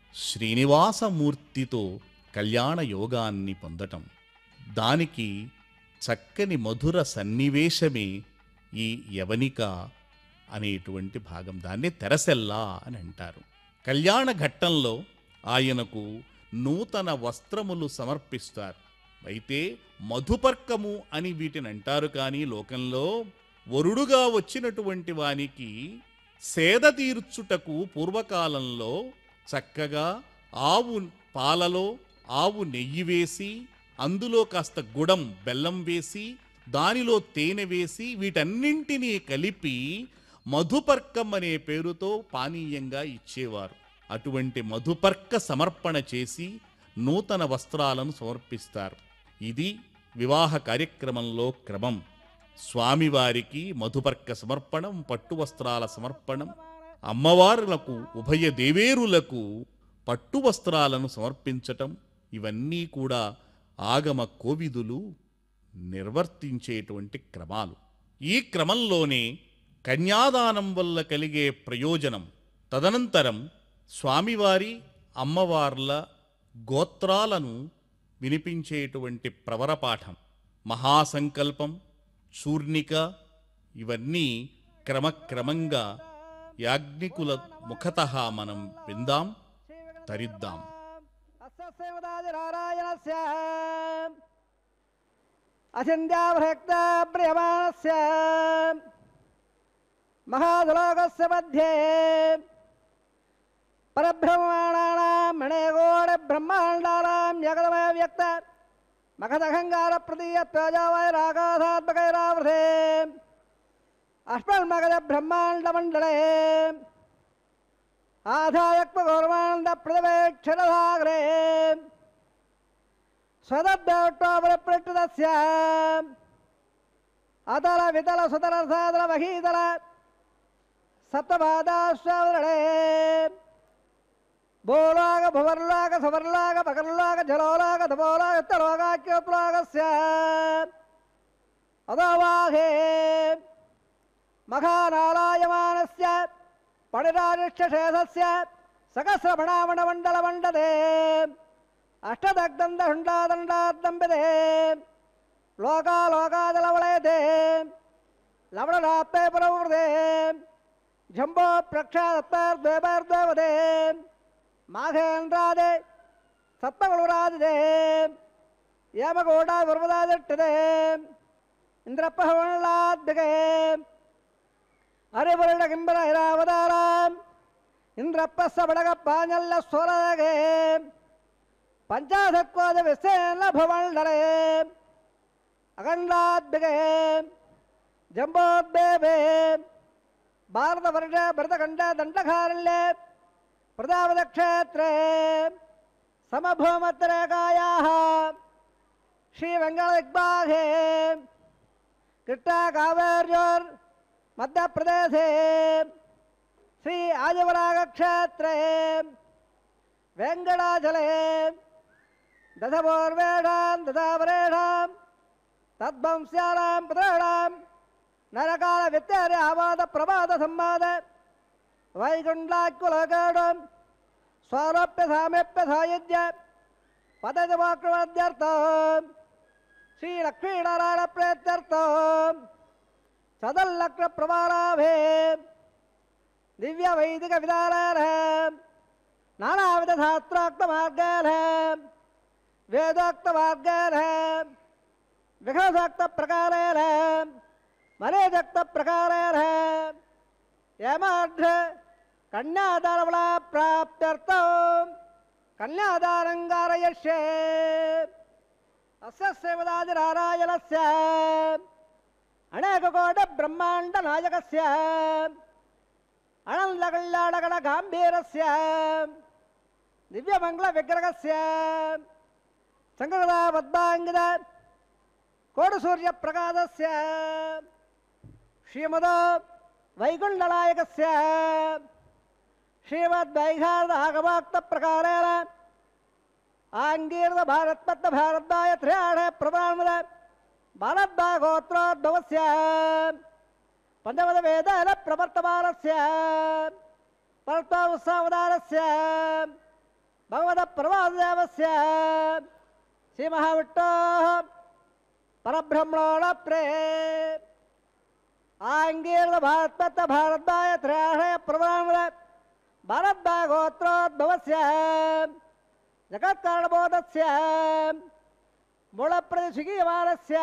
శ్రీనివాసమూర్తితో కళ్యాణ యోగాన్ని పొందటం దానికి చక్కని మధుర సన్నివేశమే ఈ యవనిక అనేటువంటి భాగం దాన్ని తెరసెల్లా అని అంటారు కళ్యాణ ఘట్టంలో ఆయనకు నూతన వస్త్రములు సమర్పిస్తారు అయితే మధుపర్కము అని వీటిని అంటారు కానీ లోకంలో వరుడుగా వచ్చినటువంటి వానికి సేద తీర్చుటకు పూర్వకాలంలో చక్కగా ఆవు పాలలో ఆవు నెయ్యి వేసి అందులో కాస్త గుడం బెల్లం వేసి దానిలో తేనె వేసి వీటన్నింటినీ కలిపి మధుపర్కం అనే పేరుతో పానీయంగా ఇచ్చేవారు అటువంటి మధుపర్క సమర్పణ చేసి నూతన వస్త్రాలను సమర్పిస్తారు ఇది వివాహ కార్యక్రమంలో క్రమం స్వామివారికి మధుపర్క సమర్పణం పట్టు వస్త్రాల సమర్పణం అమ్మవారులకు ఉభయ దేవేరులకు పట్టు వస్త్రాలను సమర్పించటం ఇవన్నీ కూడా ఆగమ కోవిదులు నిర్వర్తించేటువంటి క్రమాలు ఈ క్రమంలోనే కన్యాదానం వల్ల కలిగే ప్రయోజనం తదనంతరం స్వామివారి అమ్మవార్ల గోత్రాలను వినిపించేటువంటి ప్రవరపాఠం మహాసంకల్పం చూర్ణిక ఇవన్నీ క్రమక్రమంగా యాజ్ఞికుల ముఖత మనం విందాం తరిద్దాం అస్యసేవదాదినారాయణస్య అచింద్యాభక్త ప్రియమాణస్య మహాదులోకస్య మధ్యే పరబ్రహ్మాణానాం మణేగోడ బ్రహ్మాండానాం జగదమయ వ్యక్త మగధహంగార ప్రతీయత్వజావై రాగాధాత్మకైరావృతే అష్మల్మగధ బ్రహ్మాండమండలే ఆధాయక్మగౌరవానంద ప్రదవేక్షరధాగ్రే స్వదబ్దోట్టోపరప్రట్టుదస్య అతల వితల సుతల సాదల మహీతల సప్తపాదాశ్వరణే భూలోక భువర్లోక సువర్లోక పకర్లోక జలోలోక ధపోలోక తలోకాక్యోత్లోకస్య అదోవాహే మఖానాలాయమానస్య పణిరారిష్టశేషస్య సహస్రమణామణమండలమండదే అష్టదగ్ధందహుండాదండాద్దంబిదే లోకాలోకాదలవళయతే లవణరాప్తే పురవృదే జంబో ప్రక్షాదత్తార్ద్వేపార్ద్వేవదే మాఘేంద్రాదే సత్మగుళురాదిదే ఏమగూడ వర్మదాదిట్టదే ఇంద్రపహవణలాద్దిగే ಅರಿವರುಡ ಗಿಂಬರ ಇರಾವತಾರ ಇಂದ್ರಪ್ಪಸ್ಸ ಬಡಗ ಪಾಂಜಲ್ಯ ಸ್ವರಗೆ ಪಂಚಾಸತ್ವಾದ ವಿಸ್ತೇನ ಭವಂಡರೆ ಅಖಂಡಾದ್ಬಿಗೆ ಜಂಬೋದ್ಬೇಬೆ ಭಾರತ ವರ್ಷ ಭರತಖಂಡ ದಂಡಕಾರಣ್ಯ ಪ್ರದಾವದ ಕ್ಷೇತ್ರೇ ಸಮಭೂಮತ್ರಕಾಯಾ ಶ್ರೀವೆಂಗಳದಿಗ್ಬಾಧೆ ಕಿಟ್ಟ ಕಾವೇರ್ಯೋರ್ मध्यप्रदेशे श्री आजवरागक्षेत्रे वेङ्कटाचले दशपूर्वेषां दशावरेषां तद्वंस्यानां पुत्राणां नरकालवित्यादि आवादप्रवादसंवाद वैकुण्डाकुलकाडं स्वारोप्य सामेप्य सायुज्य पतजवाक्रमद्यर्थं श्रीलक्ष्मीनारायणप्रेत्यर्थम् సదల్లక్ర ప్రమాణాభే దివ్య వైదిక విధానాన నానావిధ శాస్త్రోక్త మార్గాన వేదోక్త మార్గాన విఘోసోక్త ప్రకారేణ మనేజక్త ప్రకారేణ ఏమాఢ్ర కన్యాదానవళ ప్రాప్త్యర్థం కన్యాదానంగారయష్యే అస్య శ్రీమదాది నారాయణస్య అనేకకోట బ్రహ్మాండ నాయకస్య అనంత కళ్యాణగణ గాంభీరస్య దివ్యమంగళ విగ్రహస్య సంగద పద్మాంగిద కోడు సూర్య ప్రకాశస్య శ్రీమద వైకుంఠనాయకస్య శ్రీమద్వైఘారద ఆగమాక్త ప్రకారేణ ఆంగీరద భారత్పత్త భారద్వాయ త్రియాణ ప్రమాణముల భారద్వాగోత్రోద్భవస్య పంచమద వేదాల ప్రవర్తమానస్య పరత్వావసావధానస్య భగవత ప్రవాదేవస్య శ్రీమహావిట్టో పరబ్రహ్మణోణ ప్రే ఆంగీర్ణ భారత్పత్త భారద్వాయ త్రయాణయ ప్రమాణముల భారద్వాగోత్రోద్భవస్య జగత్కారణబోధస్య మూలప్రతిశిఖీయమానస్య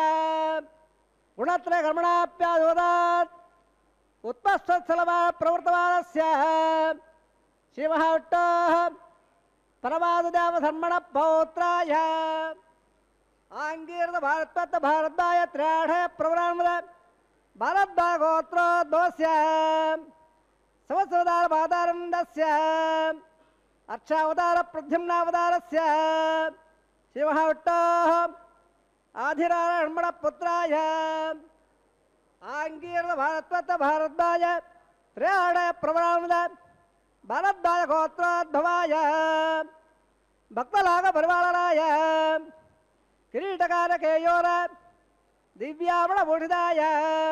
గుణత్రయకర్మణాప్యాదోదాత్ ఉత్పస్థలమా ప్రవర్తమానస్య శివహట్టో పరమాదుదేవధర్మణ పౌత్రాయ ఆంగీర్ణ భారత్వత్త భారద్వాయ త్రాఢ ప్రవరామద భారద్వాగోత్రోద్భవస్య సంవత్సరదార బాధారందస్య అక్షావతార ప్రద్యుమ్నావతారస్య శివహట్టో ఆధిరారణ పుత్రాయ ఆంగీర్ణ భారత్వత భారద్వాయ త్రయాణ ప్రవరామద భారద్వాయ గోత్రోద్భవాయ భక్తలాగ పరివాళనాయ కిరీటకారకేయోర దివ్యామణ బూఢిదాయ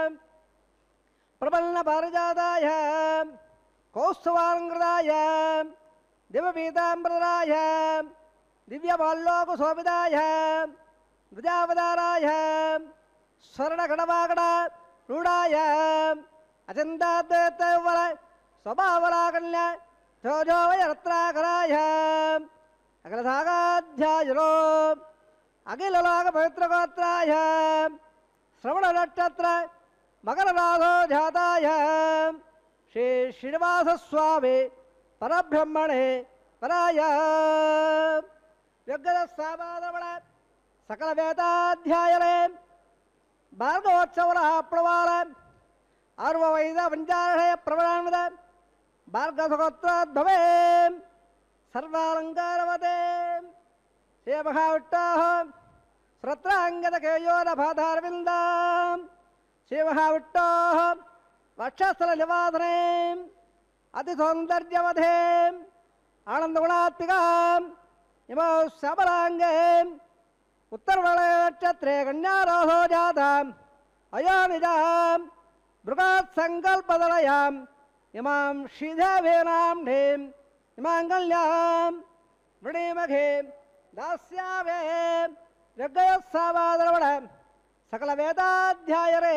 ప్రబలన పారిజాతాయ కౌస్తువాంగృదాయ దివపీతాంబరాయ దివ్యమాల్లోక శోభిదాయ విజావదారాయ స్వర్ణగణవాగణ రూఢాయ అచందాద్వైతవర స్వభావరాకన్య చోజోవయ రత్నాకరాయ అఖిలసాగాధ్యాయులో అఖిలలోక పవిత్రగోత్రాయ శ్రవణ నక్షత్ర మకరనాథో జాతాయ శ్రీ శ్రీనివాసస్వామి పరబ్రహ్మణే పరాయ వ్యగ్గద సామాదమణ సకల వేదాధ్యాయలే భార్గవోత్సవర ప్లవాల ఆర్వవైద పంచారణయ ప్రవణామద భార్గవగోత్రోద్భవే సర్వాలంకారవతే శివమహావిట్టోః శ్రత్రాంగద కేయోరభాధారవిందాం శివమహావిట్టోః వక్షస్థల నివాసనే అతి సౌందర్యవధే ఆనందగుణాత్మికాం ఇమౌ శబలాంగే ఉత్తర్వళక్షత్రే కన్యారోహో జాతాం అయోనిజాం బృహత్ సంకల్పదలయాం ఇమాం శ్రీదేవేనాం ఢేం ఇమాంగల్యాం వృణీమఘే దాస్యావే యజ్ఞయస్సావాదరవణ సకల వేదాధ్యాయరే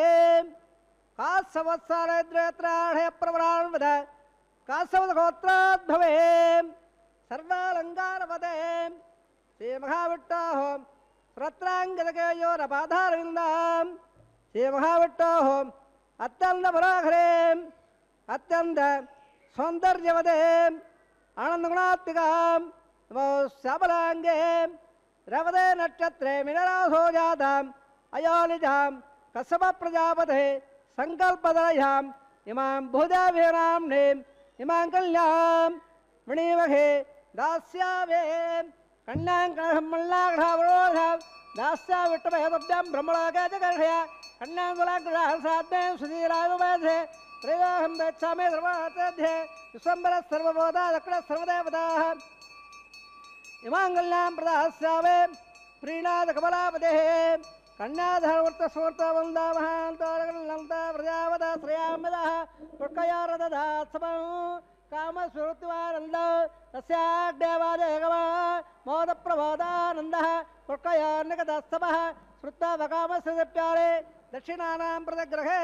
కాత్సవత్సారద్రేత్రాఢయ ప్రవరాణ్వద కాత్సవదగోత్రాద్భవే సర్వాలంకారపదే శ్రీమహావిట్టాహో శ్రత్రాంగదకేయోరపాధారవిందాం శ్రీమహావిట్టాహో అత్యంత పరాఘరే అత్యంత సౌందర్యవదే ఆనందగుణాత్మికాం నమో శ్యామలాంగే రవదే నక్షత్రే మినరాసో జాతాం అయోనిజాం కశ్యప ప్రజాపతే సంకల్పదయాం ఇమాం భూదేవీనాం నేం ఇమాం కళ్యాం వృణీమహే దాస్యావే కన్యాం కణమల్లాఘావరోధాం దాస్యా విట్టమహేతభ్యాం బ్రహ్మలోకే చ కర్షయ కన్యాం తులాగ్రహాసాధ్యం సుధీరాయువేధే త్రయోహం దచ్చామే సర్వాధ్యే విశ్వంబర సర్వబోధా దక్షిణ సర్వదేవతాః ఇమాంగల్యాం ప్రదాస్యామే ప్రీణాద కమలాపదే కన్యాధరవర్త స్మూర్త వందా మహాంతోరగల్లంత ప్రజావత శ్రేయామద పుష్కయారదాత్సమం కామస్వృత్వానంద తస్యాగ్దేవాదేగమ మోద ప్రబోధానంద పుష్కయార్నికదస్తమ శ్రుత్తావకామస్యప్యారే దక్షిణానాం ప్రదగ్రహే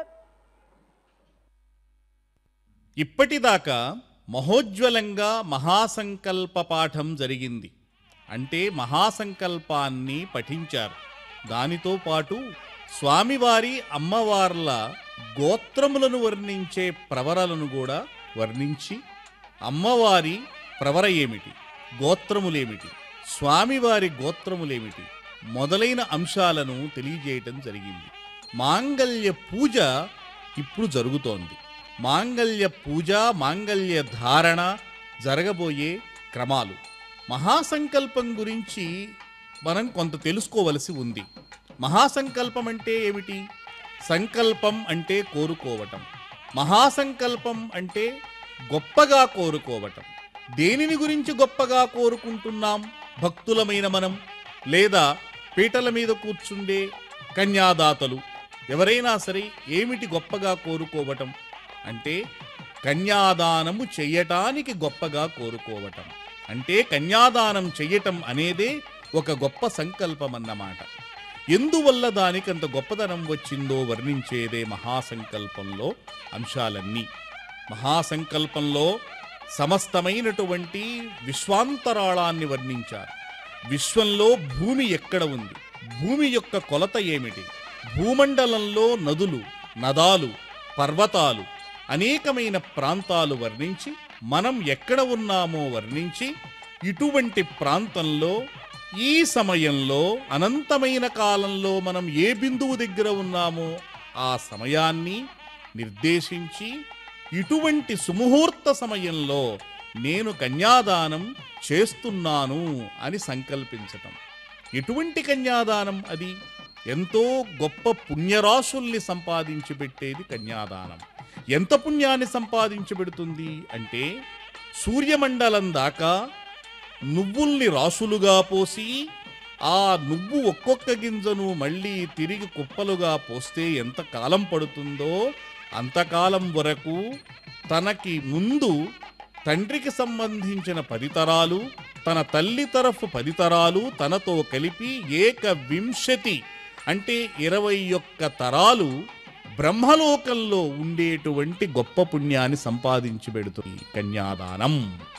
ఇప్పటిదాకా మహోజ్వలంగా మహాసంకల్ప పాఠం జరిగింది అంటే మహాసంకల్పాన్ని పఠించారు దానితో పాటు స్వామివారి అమ్మవార్ల గోత్రములను వర్ణించే ప్రవరలను కూడా వర్ణించి అమ్మవారి ప్రవర ఏమిటి గోత్రములేమిటి స్వామివారి గోత్రములేమిటి మొదలైన అంశాలను తెలియజేయటం జరిగింది మాంగల్య పూజ ఇప్పుడు జరుగుతోంది మాంగల్య పూజ మాంగల్య ధారణ జరగబోయే క్రమాలు మహాసంకల్పం గురించి మనం కొంత తెలుసుకోవలసి ఉంది మహాసంకల్పం అంటే ఏమిటి సంకల్పం అంటే కోరుకోవటం మహాసంకల్పం అంటే గొప్పగా కోరుకోవటం దేనిని గురించి గొప్పగా కోరుకుంటున్నాం భక్తులమైన మనం లేదా పీటల మీద కూర్చుండే కన్యాదాతలు ఎవరైనా సరే ఏమిటి గొప్పగా కోరుకోవటం అంటే కన్యాదానము చెయ్యటానికి గొప్పగా కోరుకోవటం అంటే కన్యాదానం చెయ్యటం అనేదే ఒక గొప్ప సంకల్పం అన్నమాట ఎందువల్ల దానికి అంత గొప్పతనం వచ్చిందో వర్ణించేదే మహాసంకల్పంలో అంశాలన్నీ మహాసంకల్పంలో సమస్తమైనటువంటి విశ్వాంతరాళాన్ని వర్ణించారు విశ్వంలో భూమి ఎక్కడ ఉంది భూమి యొక్క కొలత ఏమిటి భూమండలంలో నదులు నదాలు పర్వతాలు అనేకమైన ప్రాంతాలు వర్ణించి మనం ఎక్కడ ఉన్నామో వర్ణించి ఇటువంటి ప్రాంతంలో ఈ సమయంలో అనంతమైన కాలంలో మనం ఏ బిందువు దగ్గర ఉన్నామో ఆ సమయాన్ని నిర్దేశించి ఇటువంటి సుముహూర్త సమయంలో నేను కన్యాదానం చేస్తున్నాను అని సంకల్పించటం ఎటువంటి కన్యాదానం అది ఎంతో గొప్ప పుణ్యరాశుల్ని సంపాదించి పెట్టేది కన్యాదానం ఎంత పుణ్యాన్ని సంపాదించి పెడుతుంది అంటే సూర్యమండలం దాకా నువ్వుల్ని రాసులుగా పోసి ఆ నువ్వు ఒక్కొక్క గింజను మళ్ళీ తిరిగి కుప్పలుగా పోస్తే ఎంత కాలం పడుతుందో అంతకాలం వరకు తనకి ముందు తండ్రికి సంబంధించిన పదితరాలు తన తల్లి తరఫు పదితరాలు తనతో కలిపి ఏక వింశతి అంటే ఇరవై ఒక్క తరాలు బ్రహ్మలోకంలో ఉండేటువంటి గొప్ప పుణ్యాన్ని సంపాదించి పెడుతుంది కన్యాదానం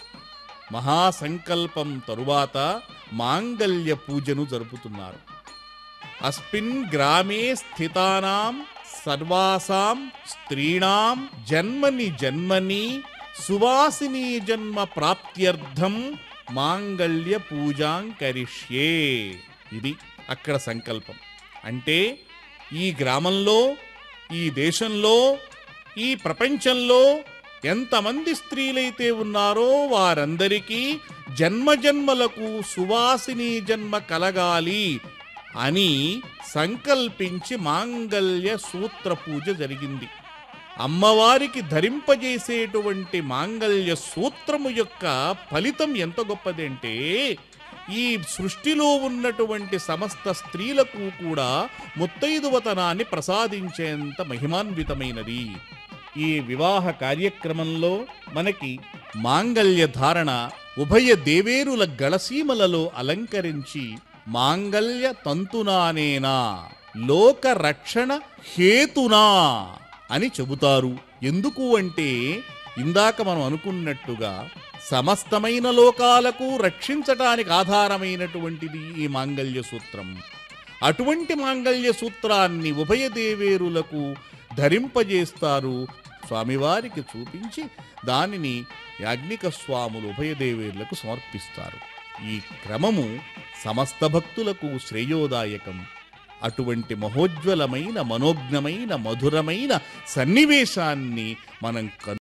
మహాసంకల్పం తరువాత మాంగల్య పూజను జరుపుతున్నారు అస్మిన్ గ్రామే స్థితానాం సర్వాసాం స్త్రీణాం జన్మని జన్మని సువాసిని జన్మ ప్రాప్త్యర్థం మాంగళ్య పూజాం కరిష్యే ఇది అక్కడ సంకల్పం అంటే ఈ గ్రామంలో ఈ దేశంలో ఈ ప్రపంచంలో ఎంతమంది స్త్రీలైతే ఉన్నారో వారందరికీ జన్మజన్మలకు సువాసిని జన్మ కలగాలి అని సంకల్పించి మాంగల్య సూత్ర పూజ జరిగింది అమ్మవారికి ధరింపజేసేటువంటి మాంగల్య సూత్రము యొక్క ఫలితం ఎంత గొప్పదంటే ఈ సృష్టిలో ఉన్నటువంటి సమస్త స్త్రీలకు కూడా ముత్తైదువతనాన్ని ప్రసాదించేంత మహిమాన్వితమైనది ఈ వివాహ కార్యక్రమంలో మనకి మాంగల్య ధారణ ఉభయ దేవేరుల గళసీమలలో అలంకరించి మాంగల్య తంతునానేనా లోక రక్షణ హేతునా అని చెబుతారు ఎందుకు అంటే ఇందాక మనం అనుకున్నట్టుగా సమస్తమైన లోకాలకు రక్షించటానికి ఆధారమైనటువంటిది ఈ మాంగల్య సూత్రం అటువంటి మాంగల్య సూత్రాన్ని ఉభయ దేవేరులకు ధరింపజేస్తారు స్వామివారికి చూపించి దానిని యాజ్ఞిక స్వాములు ఉభయ దేవేరులకు సమర్పిస్తారు ఈ క్రమము సమస్త భక్తులకు శ్రేయోదాయకం అటువంటి మహోజ్వలమైన మనోజ్ఞమైన మధురమైన సన్నివేశాన్ని మనం కను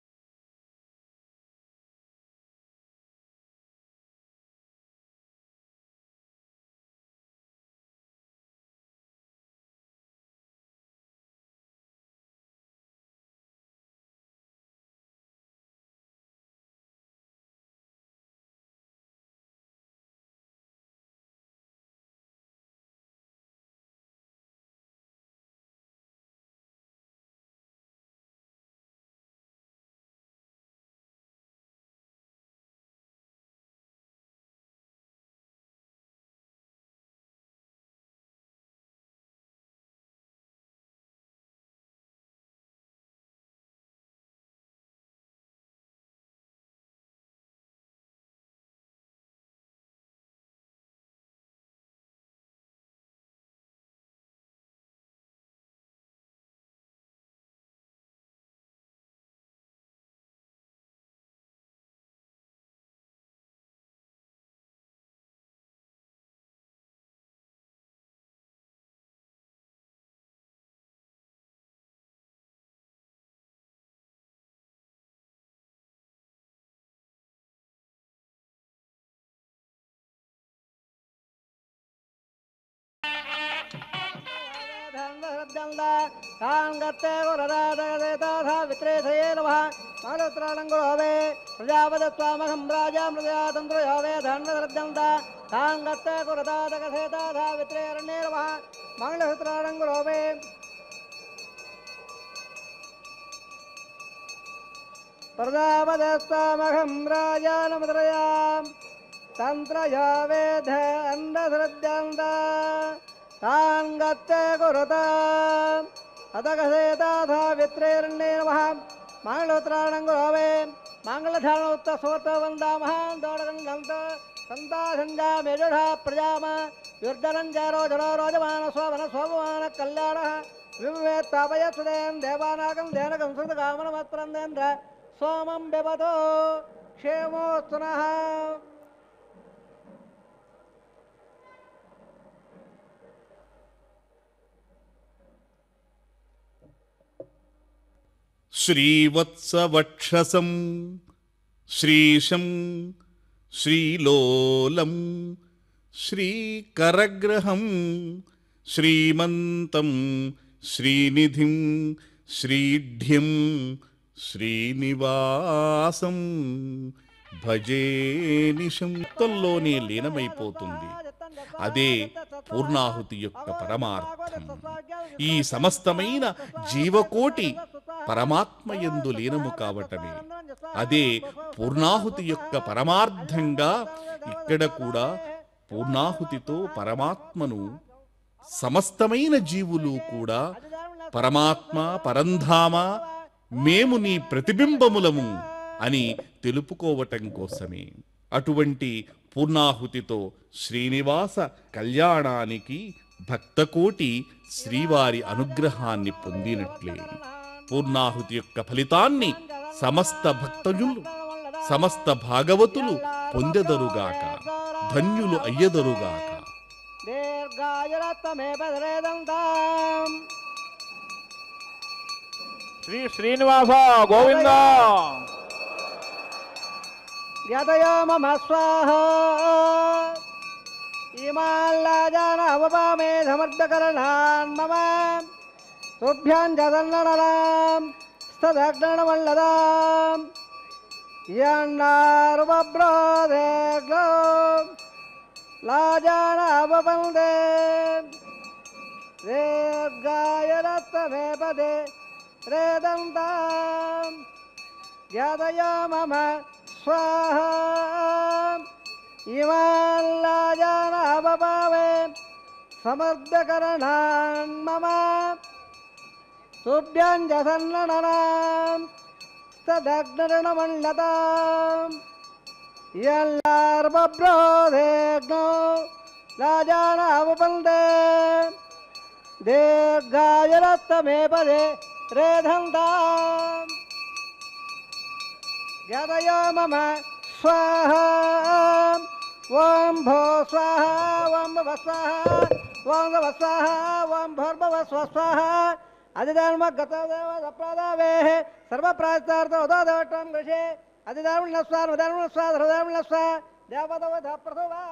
కాంగత్తే గురదాదగదేతాథా విత్రేధయే నమః మంగళోత్రాళం గురోవే ప్రజాపదస్వామహం రాజా మృజాతంత్రయోవే ధన్వదర్జంత కాంగత్తే గురదాదగదేతాథా విత్రేరణ్యే నమః మంగళోత్రాళం గురోవే ప్రజాపదస్వామహం రాజానముద్రయా తంత్రయా వేధ అంధశ్రద్ధాంత తాంగత్తే కురుత అతగసేతాథ విత్రేరణ్యే నమః మంగళోత్రాణం గురవే మంగళధారణోత్త సోతవందామః దోడగండంత సంతాసంజా మేజుఢ ప్రజామ యుర్ధనం జారో జడో రోజమాన శోభన శోభమాన కళ్యాణ వివే తాపయత్సుదేం దేవానాగం దేనగం సుత కామనమత్ప్రందేంద్ర సోమం బిబతో క్షేమోస్తునః శ్రీవత్సవక్షసం శ్రీశం శ్రీలోలం శ్రీకరగ్రహం శ్రీమంతం శ్రీనిధిం శ్రీఢ్యం శ్రీనివాసం భజే నిశంతంలోనే లీనమైపోతుంది అదే పూర్ణాహుతి యొక్క పరమార్థం ఈ సమస్తమైన జీవకోటి పరమాత్మయందు లీనము కావటమే అదే పూర్ణాహుతి యొక్క పరమార్థంగా ఇక్కడ కూడా పూర్ణాహుతితో పరమాత్మను సమస్తమైన జీవులు కూడా పరమాత్మ పరంధామ మేము నీ ప్రతిబింబములము అని తెలుపుకోవటం కోసమే అటువంటి పూర్ణాహుతితో శ్రీనివాస కళ్యాణానికి భక్తకోటి శ్రీవారి అనుగ్రహాన్ని పొందినట్లే పూర్ణాహుతి యొక్క ఫలితాన్ని సమస్త భక్తజులు సమస్త భాగవతులు పొందెదరుగాక ధన్యులు అయ్యెదరుగాక దీర్ఘాయురత్వమే పదరేదంతాం శ్రీ శ్రీనివాస గోవింద యతయో మమ స్వాహ ఇమాల్లాజానవపామే సమర్థకరణాన్ మమ తుభ్యాం జదన్నడరాం స్తదగ్నవల్లదాం యన్నారుబ్రోదేగ్లో లాజానవపందే దీర్ఘాయురత్వమే పదే रेदन्ताम् ज्ञातयो मम स्वाहा इमाल्लाजानावपावे समर्थकरणान् मम तुभ्यञ्जसन्नणाम् तदग्नरणमण्डताम् यल्लार्बब्रोधेग्नो राजानावपन्ते दीर्घायरत्तमे पदे रेधन्ताम् ज्ञातयो मम स्वाहा ॐ भो स्वाहा ॐ भव स्वाहा ॐ भव स्वाहा ॐ भोर्भव स्व स्वाहा अधिधर्म गतदेव सप्रादावेः सर्वप्राचार्थ उदोदवटं गृहे अधिधर्मण स्वा धर्मण स्वा धर्मण स्वा देवदव प्रथवा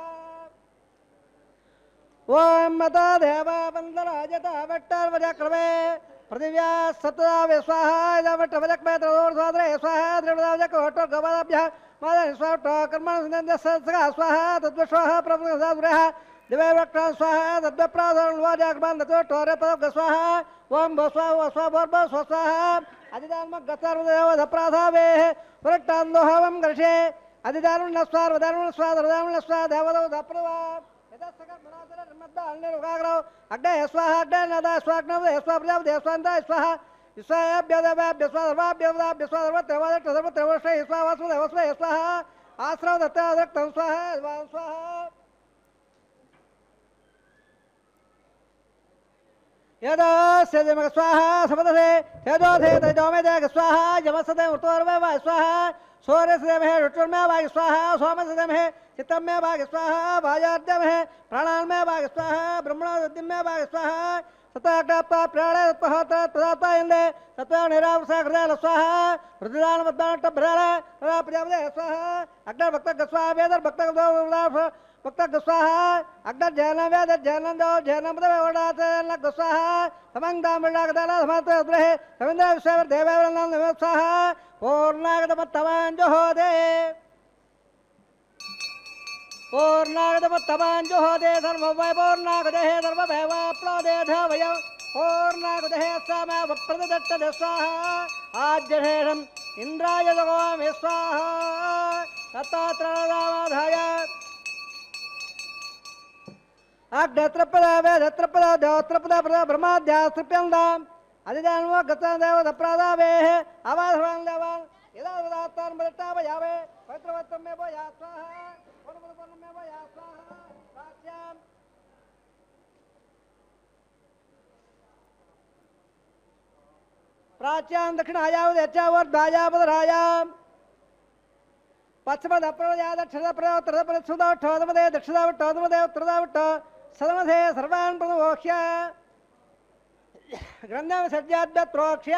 ಓಂ ಮತ ದೇವ ಬಂದರಾಜತ ಭಟ್ಟರ್ ವಜಕ್ರಮೇ ಪೃಥಿವ್ಯಾ ಸತದಾ ವಿಸ್ವಾಹ ಇದ ಭಟ್ಟ ವಜಕ್ಮೇ ತ್ರದೋರ್ ಸ್ವಾದ್ರೆ ಸ್ವಾಹ ದ್ರವದ ವಜಕ ಹೊಟ್ಟ ಗವಾಭ್ಯ ಮಾದ ಸ್ವಾಹ ಕರ್ಮ ಸುನಂದ ಸತ್ಸಗ ಸ್ವಾಹ ತದ್ವಸ್ವಾಹ ಪ್ರಭು ಸಾಧುರಃ ದಿವೇ ವಕ್ರ ಸ್ವಾಹ ತದ್ವಪ್ರಾಧರಣ ವಾಜಾಕ್ರಮಂ ದತೋ ಟೋರೆ ಪದ ಸ್ವಾಹ ಓಂ ಭೋ ಸ್ವಾಹ ಓ ಸ್ವಾಹ ಭೋರ್ಭ ಸ್ವ ಸ್ವಾಹ ಅಧಿದಾನ್ಮ ಗತರ್ವದೇವ ದಪ್ರಾಧಾವೇ ಪುರಟ್ಟಾಂದೋಹವಂ ಗರ್ಷೆ ಅಧಿದಾರುಣ್ಣ ಸ್ವಾರ ವದಾರುಣ ಸ್ವಾದ ವದಾರುಣ ಸ್ವಾ ದೇವದವ ದಪ್ರವಾ ಅಡ್ಡೆ ಸ್ವಾಹ ಅಡ್ಡೆ ನದ ಸ್ವಾಗ್ನವ ಸ್ವಾ ಪ್ರಜಾಪತಿ ಸ್ವಾಂತ ಸ್ವಾಹ ವಿಶ್ವಾಭ್ಯದಭ್ಯ ಸ್ವಾಧರ್ವಾಭ್ಯದಾಭ್ಯ ಸ್ವಾಧರ್ವತ್ರವಾದ ಸರ್ವತ್ರವರ್ಷ ಸ್ವಾ ವಾಸುದ ವಸ್ವ ಸ್ವಾಹ ಆಶ್ರವ ದತ್ತ ಅದಕ್ತಂ ಸ್ವಾಹ ಸ್ವಾಹ ಯದಾ ಸಜಮಗ ಸ್ವಾಹ ಸಮದಸೆ ಯಜೋಧೆ ತಜೋಮೆ ದೇಗ ಸ್ವಾಹ ಯಮಸದೆ ಮೃತೋರ್ವ ವಾ ಸ್ವಾಹ ಸೂರ್ಯಸದಮೆ ಋತುರ್ಮೆ ವಾಗಿ ಸ್ವಾಹ ಸೋಮಸದಮೆ ಚಿತ್ತಮೆ ವಾಗಿ ಸ್ವಾಹ ವಾಯಾರ್ಜಮೆ ಪ್ರಾಣಾನ್ಮೆ ವಾಗಿ ಸ್ವಾಹ ಬ್ರಹ್ಮಣೋದ್ಯಮೆ ವಾಗಿ ಸ್ವಾಹ ಸತಾಗ್ರಪ್ಪ ಪ್ರಾಣ ತಹತ ತದಾತ ಎಂದೆ ಸತ ನಿರಾವಸ ಹೃದಯ ಸ್ವಾಹ ಹೃದಯಾನ ಮದ್ದಾಟ ಭ್ರಾಳ ಪ್ರಜಾಪತಿ ಸ್ವಾಹ ಅಗ್ನ ಭಕ್ತ ಸ್ವಾಹ ವೇದರ್ ಭಕ್ತ ಭಕ್ತ ಗಸ್ವಾಹ ಅಗ್ನ ಜಯನ ವೇದ ಜಯನಂದ ಜಯನಂದ ಓಡಾತ ಗಸ್ವಾಹ ಸಮಂಗಾಂಬಾಗದಾಲ ಸಮತ ದ್ರಹೆ ರವೀಂದ್ರ ವಿಶ್ವರ ದೇವೇಂದ್ರ ಸ್ವಾಹ ಪೂರ್ಣಾಗದ ಮತ್ತವಾಂಜು ಹೋದೆ ಪೂರ್ಣಾಗದ ಮತ್ತವಾಂಜು ಹೋದೆ ಧರ್ಮ ವೈ ಪೂರ್ಣಾಗದೆ ಹೇ ಧರ್ಮ ಭೈವಾಪ್ಲೋದೆ ಧವಯ ಪೂರ್ಣಾಗದ ಹೇ ಸಮ ಪ್ರದತ್ತ ಸ್ವಾಹ ಆಜ್ಯಶೇಷಂ ಇಂದ್ರಾಯ ಜಗೋಮಿ ಸ್ವಾಹ ದತ್ತಾತ್ರೇಯರಾಮಾಧಾಯ ಅಗ್ನತ್ರಪದ ವೇದತ್ರಪದ ದೇವತ್ರಪದ ಪದ ಬ್ರಹ್ಮಾಧ್ಯಾಸ್ತ್ರಿಪ್ಯಂದ ಅಧಿದಾನುವ ಗತದೇವ ದಪ್ರಾದಾವೇ ಅವಾಧವಾನ್ ದೇವಾನ್ ಯದಾವದಾತ್ತಾನ್ ಬಲಟ್ಟಾವ ಯಾವೇ ಪವಿತ್ರವತ್ತಮ್ಮೆ ಬೋ ಯಾ ಸ್ವಾಹ ಪರಮಪರಮೆ ಬೋ ಯಾ ಸ್ವಾಹ ಪ್ರಾಚ್ಯಾಂ ಪ್ರಾಚ್ಯಾಂ ದಕ್ಷಿಣಾಯಾವ ಯಚ್ಚಾವರ್ಧಾಯಾಪದರಾಯಾಂ ಪಶ್ಚಿಮ ದಪ್ರದ ದಕ್ಷಿಣದ ಪ್ರ ಉತ್ತರದ ಪ್ರ ಸುಧ ಠೋದಮದೆ ದಕ್ಷಿಣ ಠೋದಮದೆ ಉತ್ತರದ ಬಿಟ್ಟ ಸದಮಧೆ ಸರ್ವಾನ್ ಪ್ರಮೋಕ್ಷ್ಯ ಗ್ರಂಥ ಸಜ್ಜಾದ್ಯತ್ರೋಕ್ಷ್ಯ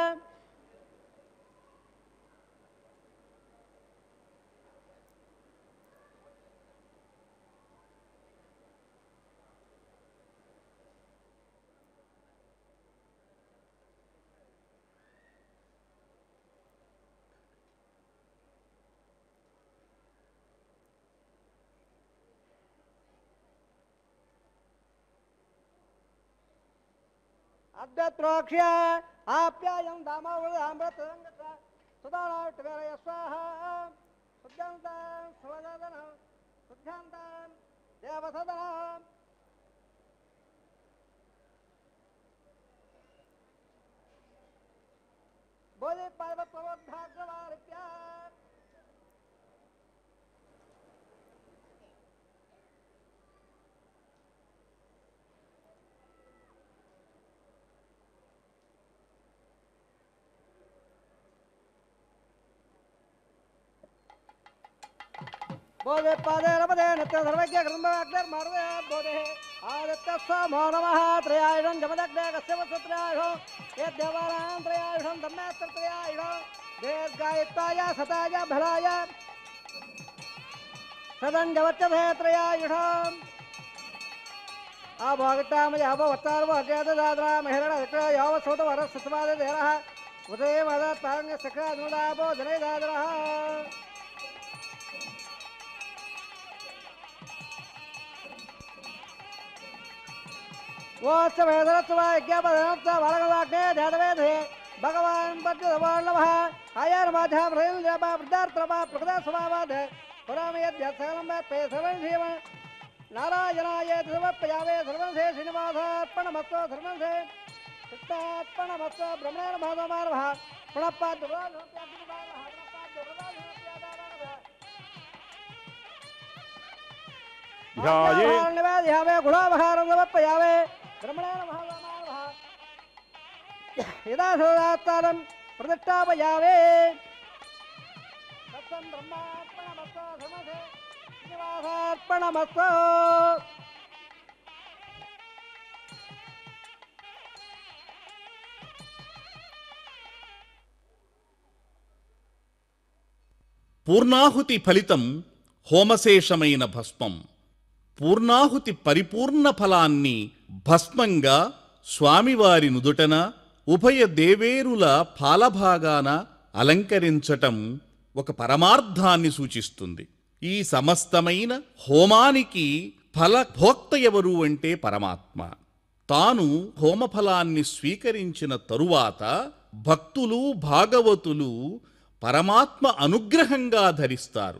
ಅದ್ಯತ್ರೋಕ್ಷ್ಯ ಆಪ್ಯಾಯಂ ದಾಮಾವಳ ಅಮೃತ ಸುಧಾರಾಯ ಸ್ವಾಹ ಶುದ್ಧಾಂತ ಸುವದನ ಶುದ್ಧಾಂತ ದೇವಸದನ ಬೋಧಿ ಪಾರ್ವತ್ವೋದ್ಧಾಗ್ರವಾರಿತ್ಯ ಬೋಧೆ ಪಾದೆ ರಮದೆ ನಿತ್ಯ ಧರ್ಮಜ್ಞ ಗ್ರಂಥ ಅಗ್ನರ್ ಮಾರ್ವೆ ಬೋಧೆ ಆದಿತ್ಯ ಸ್ವಾಮೋ ನಮಃ ತ್ರಯಾಯುಧಂ ಜಮದಗ್ನೆ ಕಸ್ಯ ವಸತ್ರಯಾಯುಧಂ ಯದ್ಯವಾರಾಂ ತ್ರಯಾಯುಧಂ ಧರ್ಮಾಸ್ತ್ರ ತ್ರಯಾಯುಧಂ ದೀರ್ಘಾಯುಕ್ತಾಯ ಸತಾಯ ಬಲಾಯ ಸದಂಜವಚ್ಚಭೇ ತ್ರಯಾಯುಧಂ ಆ ಭಾಗಟ್ಟಾಮ ಯಾವ ವತ್ತಾರ್ವ ಅಜ್ಞಾತ ದಾದ್ರ ಮಹಿರಣ ವಿಕ್ರ ಯಾವ ಸೋತ ವರ ಸತ್ವಾದ ದೇರಃ ಉದಯ ಮದ ತಾಂಗ ಸಖ ಅನುದಾಪೋ ಜನೇ ದಾದ್ರಃ ಓತ್ಸ ವೇದರತ್ವ ಯಜ್ಞಪದನತ್ವ ಒಳಗವಾಗ್ನೆ ಧ್ಯಾನವೇದೆ భగవాన్ పద్మవాళ్ళవ ఆయారమాధ ప్రజల వృద్ధార్థమ ప్రకృత స్వభావాద్ పురామయద్య సకలం పే సర్వం జీవ నారాయణాయ ధ్రువప్రయావే సర్వం సే శ్రీనివాసార్పణమస్తో సర్వం సే కృష్ణార్పణమస్తో బ్రహ్మణ భాగమానవ పునఃపాద్య ధ్యాయే నివేదయావే గుణావహారం సమర్పయావే బ్రహ్మణేన మహామానవః యదా సదాత్తానం ప్రతిష్టాపయావే తత్సం బ్రహ్మార్పణమస్తో సమసే శ్రీనివాసార్పణమస్తో పూర్ణాహుతి ఫలితం హోమశేషమైన భస్మం పూర్ణాహుతి పరిపూర్ణ ఫలాన్ని భస్మంగా స్వామివారి నుదుటన ఉభయ దేవేరుల పాలభాగాన అలంకరించటం ఒక పరమార్థాన్ని సూచిస్తుంది ఈ సమస్తమైన హోమానికి ఫలభోక్త ఎవరు అంటే పరమాత్మ తాను హోమఫలాన్ని స్వీకరించిన తరువాత భక్తులు భాగవతులు పరమాత్మ అనుగ్రహంగా ధరిస్తారు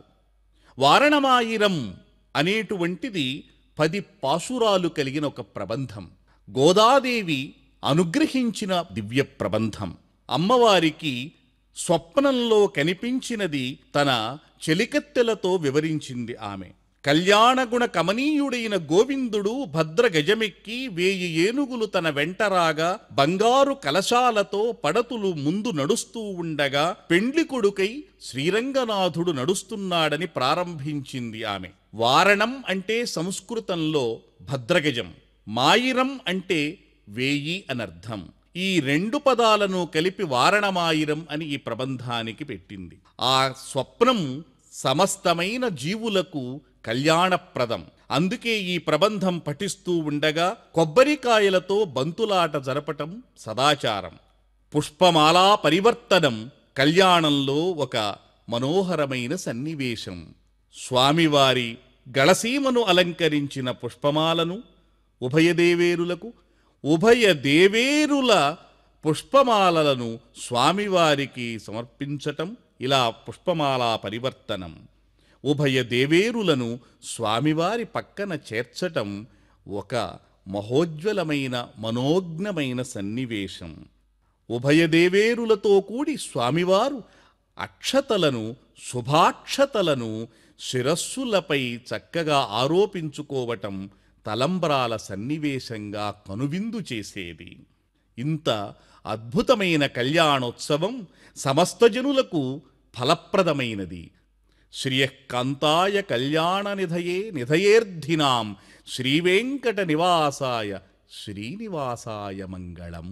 వారణమాయిరం అనేటువంటిది పది పాశురాలు కలిగిన ఒక ప్రబంధం గోదాదేవి అనుగ్రహించిన దివ్య ప్రబంధం అమ్మవారికి స్వప్నంలో కనిపించినది తన చెలికత్తెలతో వివరించింది ఆమె కళ్యాణగుణ కమనీయుడైన గోవిందుడు భద్ర గజమెక్కి వేయి ఏనుగులు తన వెంటరాగా బంగారు కలశాలతో పడతులు ముందు నడుస్తూ ఉండగా పెండ్లి కొడుకై శ్రీరంగనాథుడు నడుస్తున్నాడని ప్రారంభించింది ఆమె వారణం అంటే సంస్కృతంలో భద్రగజం మాయిరం అంటే వేయి అనర్థం ఈ రెండు పదాలను కలిపి వారణమాయిరం అని ఈ ప్రబంధానికి పెట్టింది ఆ స్వప్నం సమస్తమైన జీవులకు కళ్యాణప్రదం అందుకే ఈ ప్రబంధం పఠిస్తూ ఉండగా కొబ్బరికాయలతో బంతులాట జరపటం సదాచారం పుష్పమాలా పరివర్తనం కళ్యాణంలో ఒక మనోహరమైన సన్నివేశం స్వామివారి గళసీమను అలంకరించిన పుష్పమాలను ఉభయ దేవేరులకు ఉభయ దేవేరుల పుష్పమాలలను స్వామివారికి సమర్పించటం ఇలా పుష్పమాలా పరివర్తనం ఉభయ దేవేరులను స్వామివారి పక్కన చేర్చటం ఒక మహోజ్వలమైన మనోజ్ఞమైన సన్నివేశం ఉభయ దేవేరులతో కూడి స్వామివారు అక్షతలను శుభాక్షతలను శిరస్సులపై చక్కగా ఆరోపించుకోవటం తలంబ్రాల సన్నివేశంగా కనువిందు చేసేది ఇంత అద్భుతమైన కళ్యాణోత్సవం సమస్త జనులకు ఫలప్రదమైనది శ్రియకాంతాయ కళ్యాణ నిధయే నిధయేర్ధినాం శ్రీవేంకట నివాసాయ శ్రీనివాసాయ మంగళం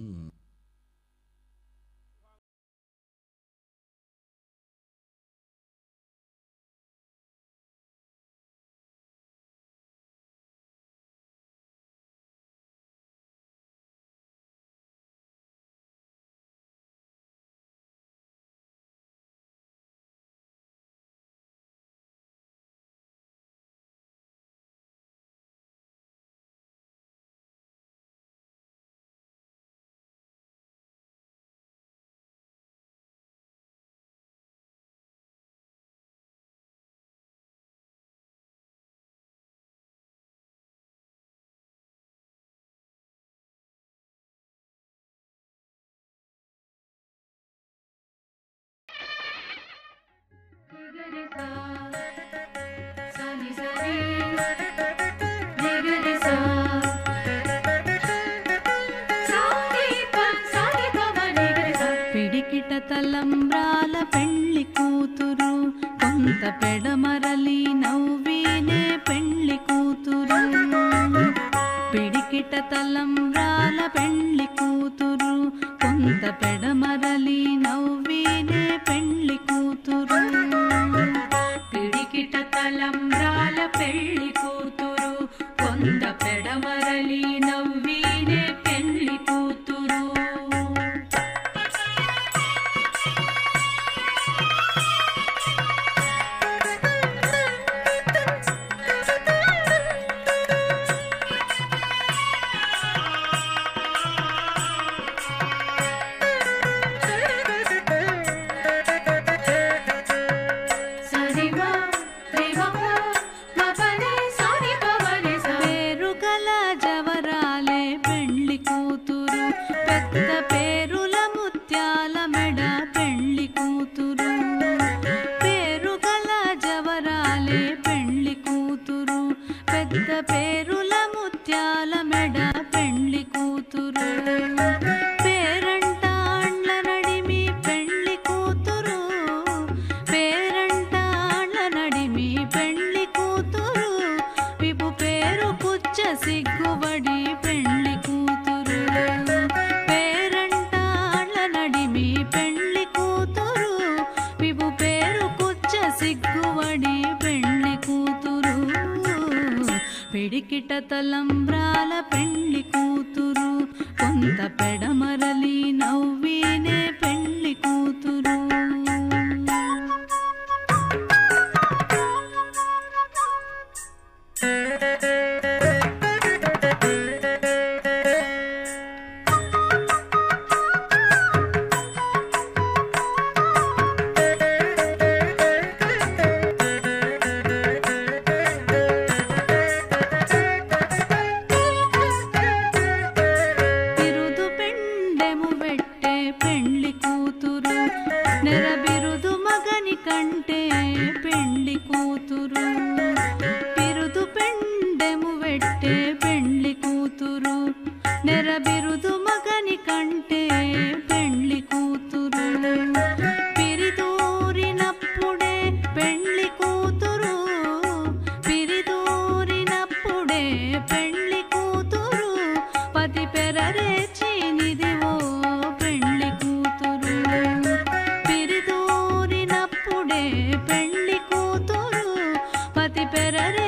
పిడికిట తలంబ్రాల పెళ్లి కూతురు కొంత పెడమరలి నవ్వేనే పెళ్లి కూతురు పిడికిట తలంబ్రాల పెళ్లి కూతురు కొంత పెడమరలి నవ్వేనే పెళ్లి కూతురు పిడికిట తలంబ్రాల పెళ్లి కూతురు కొంత పెడమరలి నవ్వేనే పెళ్లి కూతురు పెండ్లి కూతురు విపు పేరు పుచ్చ సిగ్గుబడి పెండ్లి కూతురు పేరంటాళ్ళ నడిమి పెండ్లి కూతురు విపు పేరు కుచ్చ సిగ్గుబడి పెండ్లి కూతురు పిడికిట తలంబ్రాల పెండ్లి కూతురు కొంత పెడమరలి నవ్వినే పెండ్లి కూతురు బిరుదు పెండెము వెట్టే పెండ్లి కూతురు నెర బిరుదు మగని కంటే పెండ్లి కూతురు బిరుదు పెండెము వెట్టే పెండ్లి కూతురు నెర బిరుదు మగని కంటే పెండ్లి కూతురు పిరిదూరినప్పుడే పెండ్లి కూతురు పిరిదూరినప్పుడే పెండ్లి కూతురు పతి పెరరేచినిదివో పెండ్లి కూతురు పిరిదూరినప్పుడే పెండ్లి కూతురు పతి పెరరే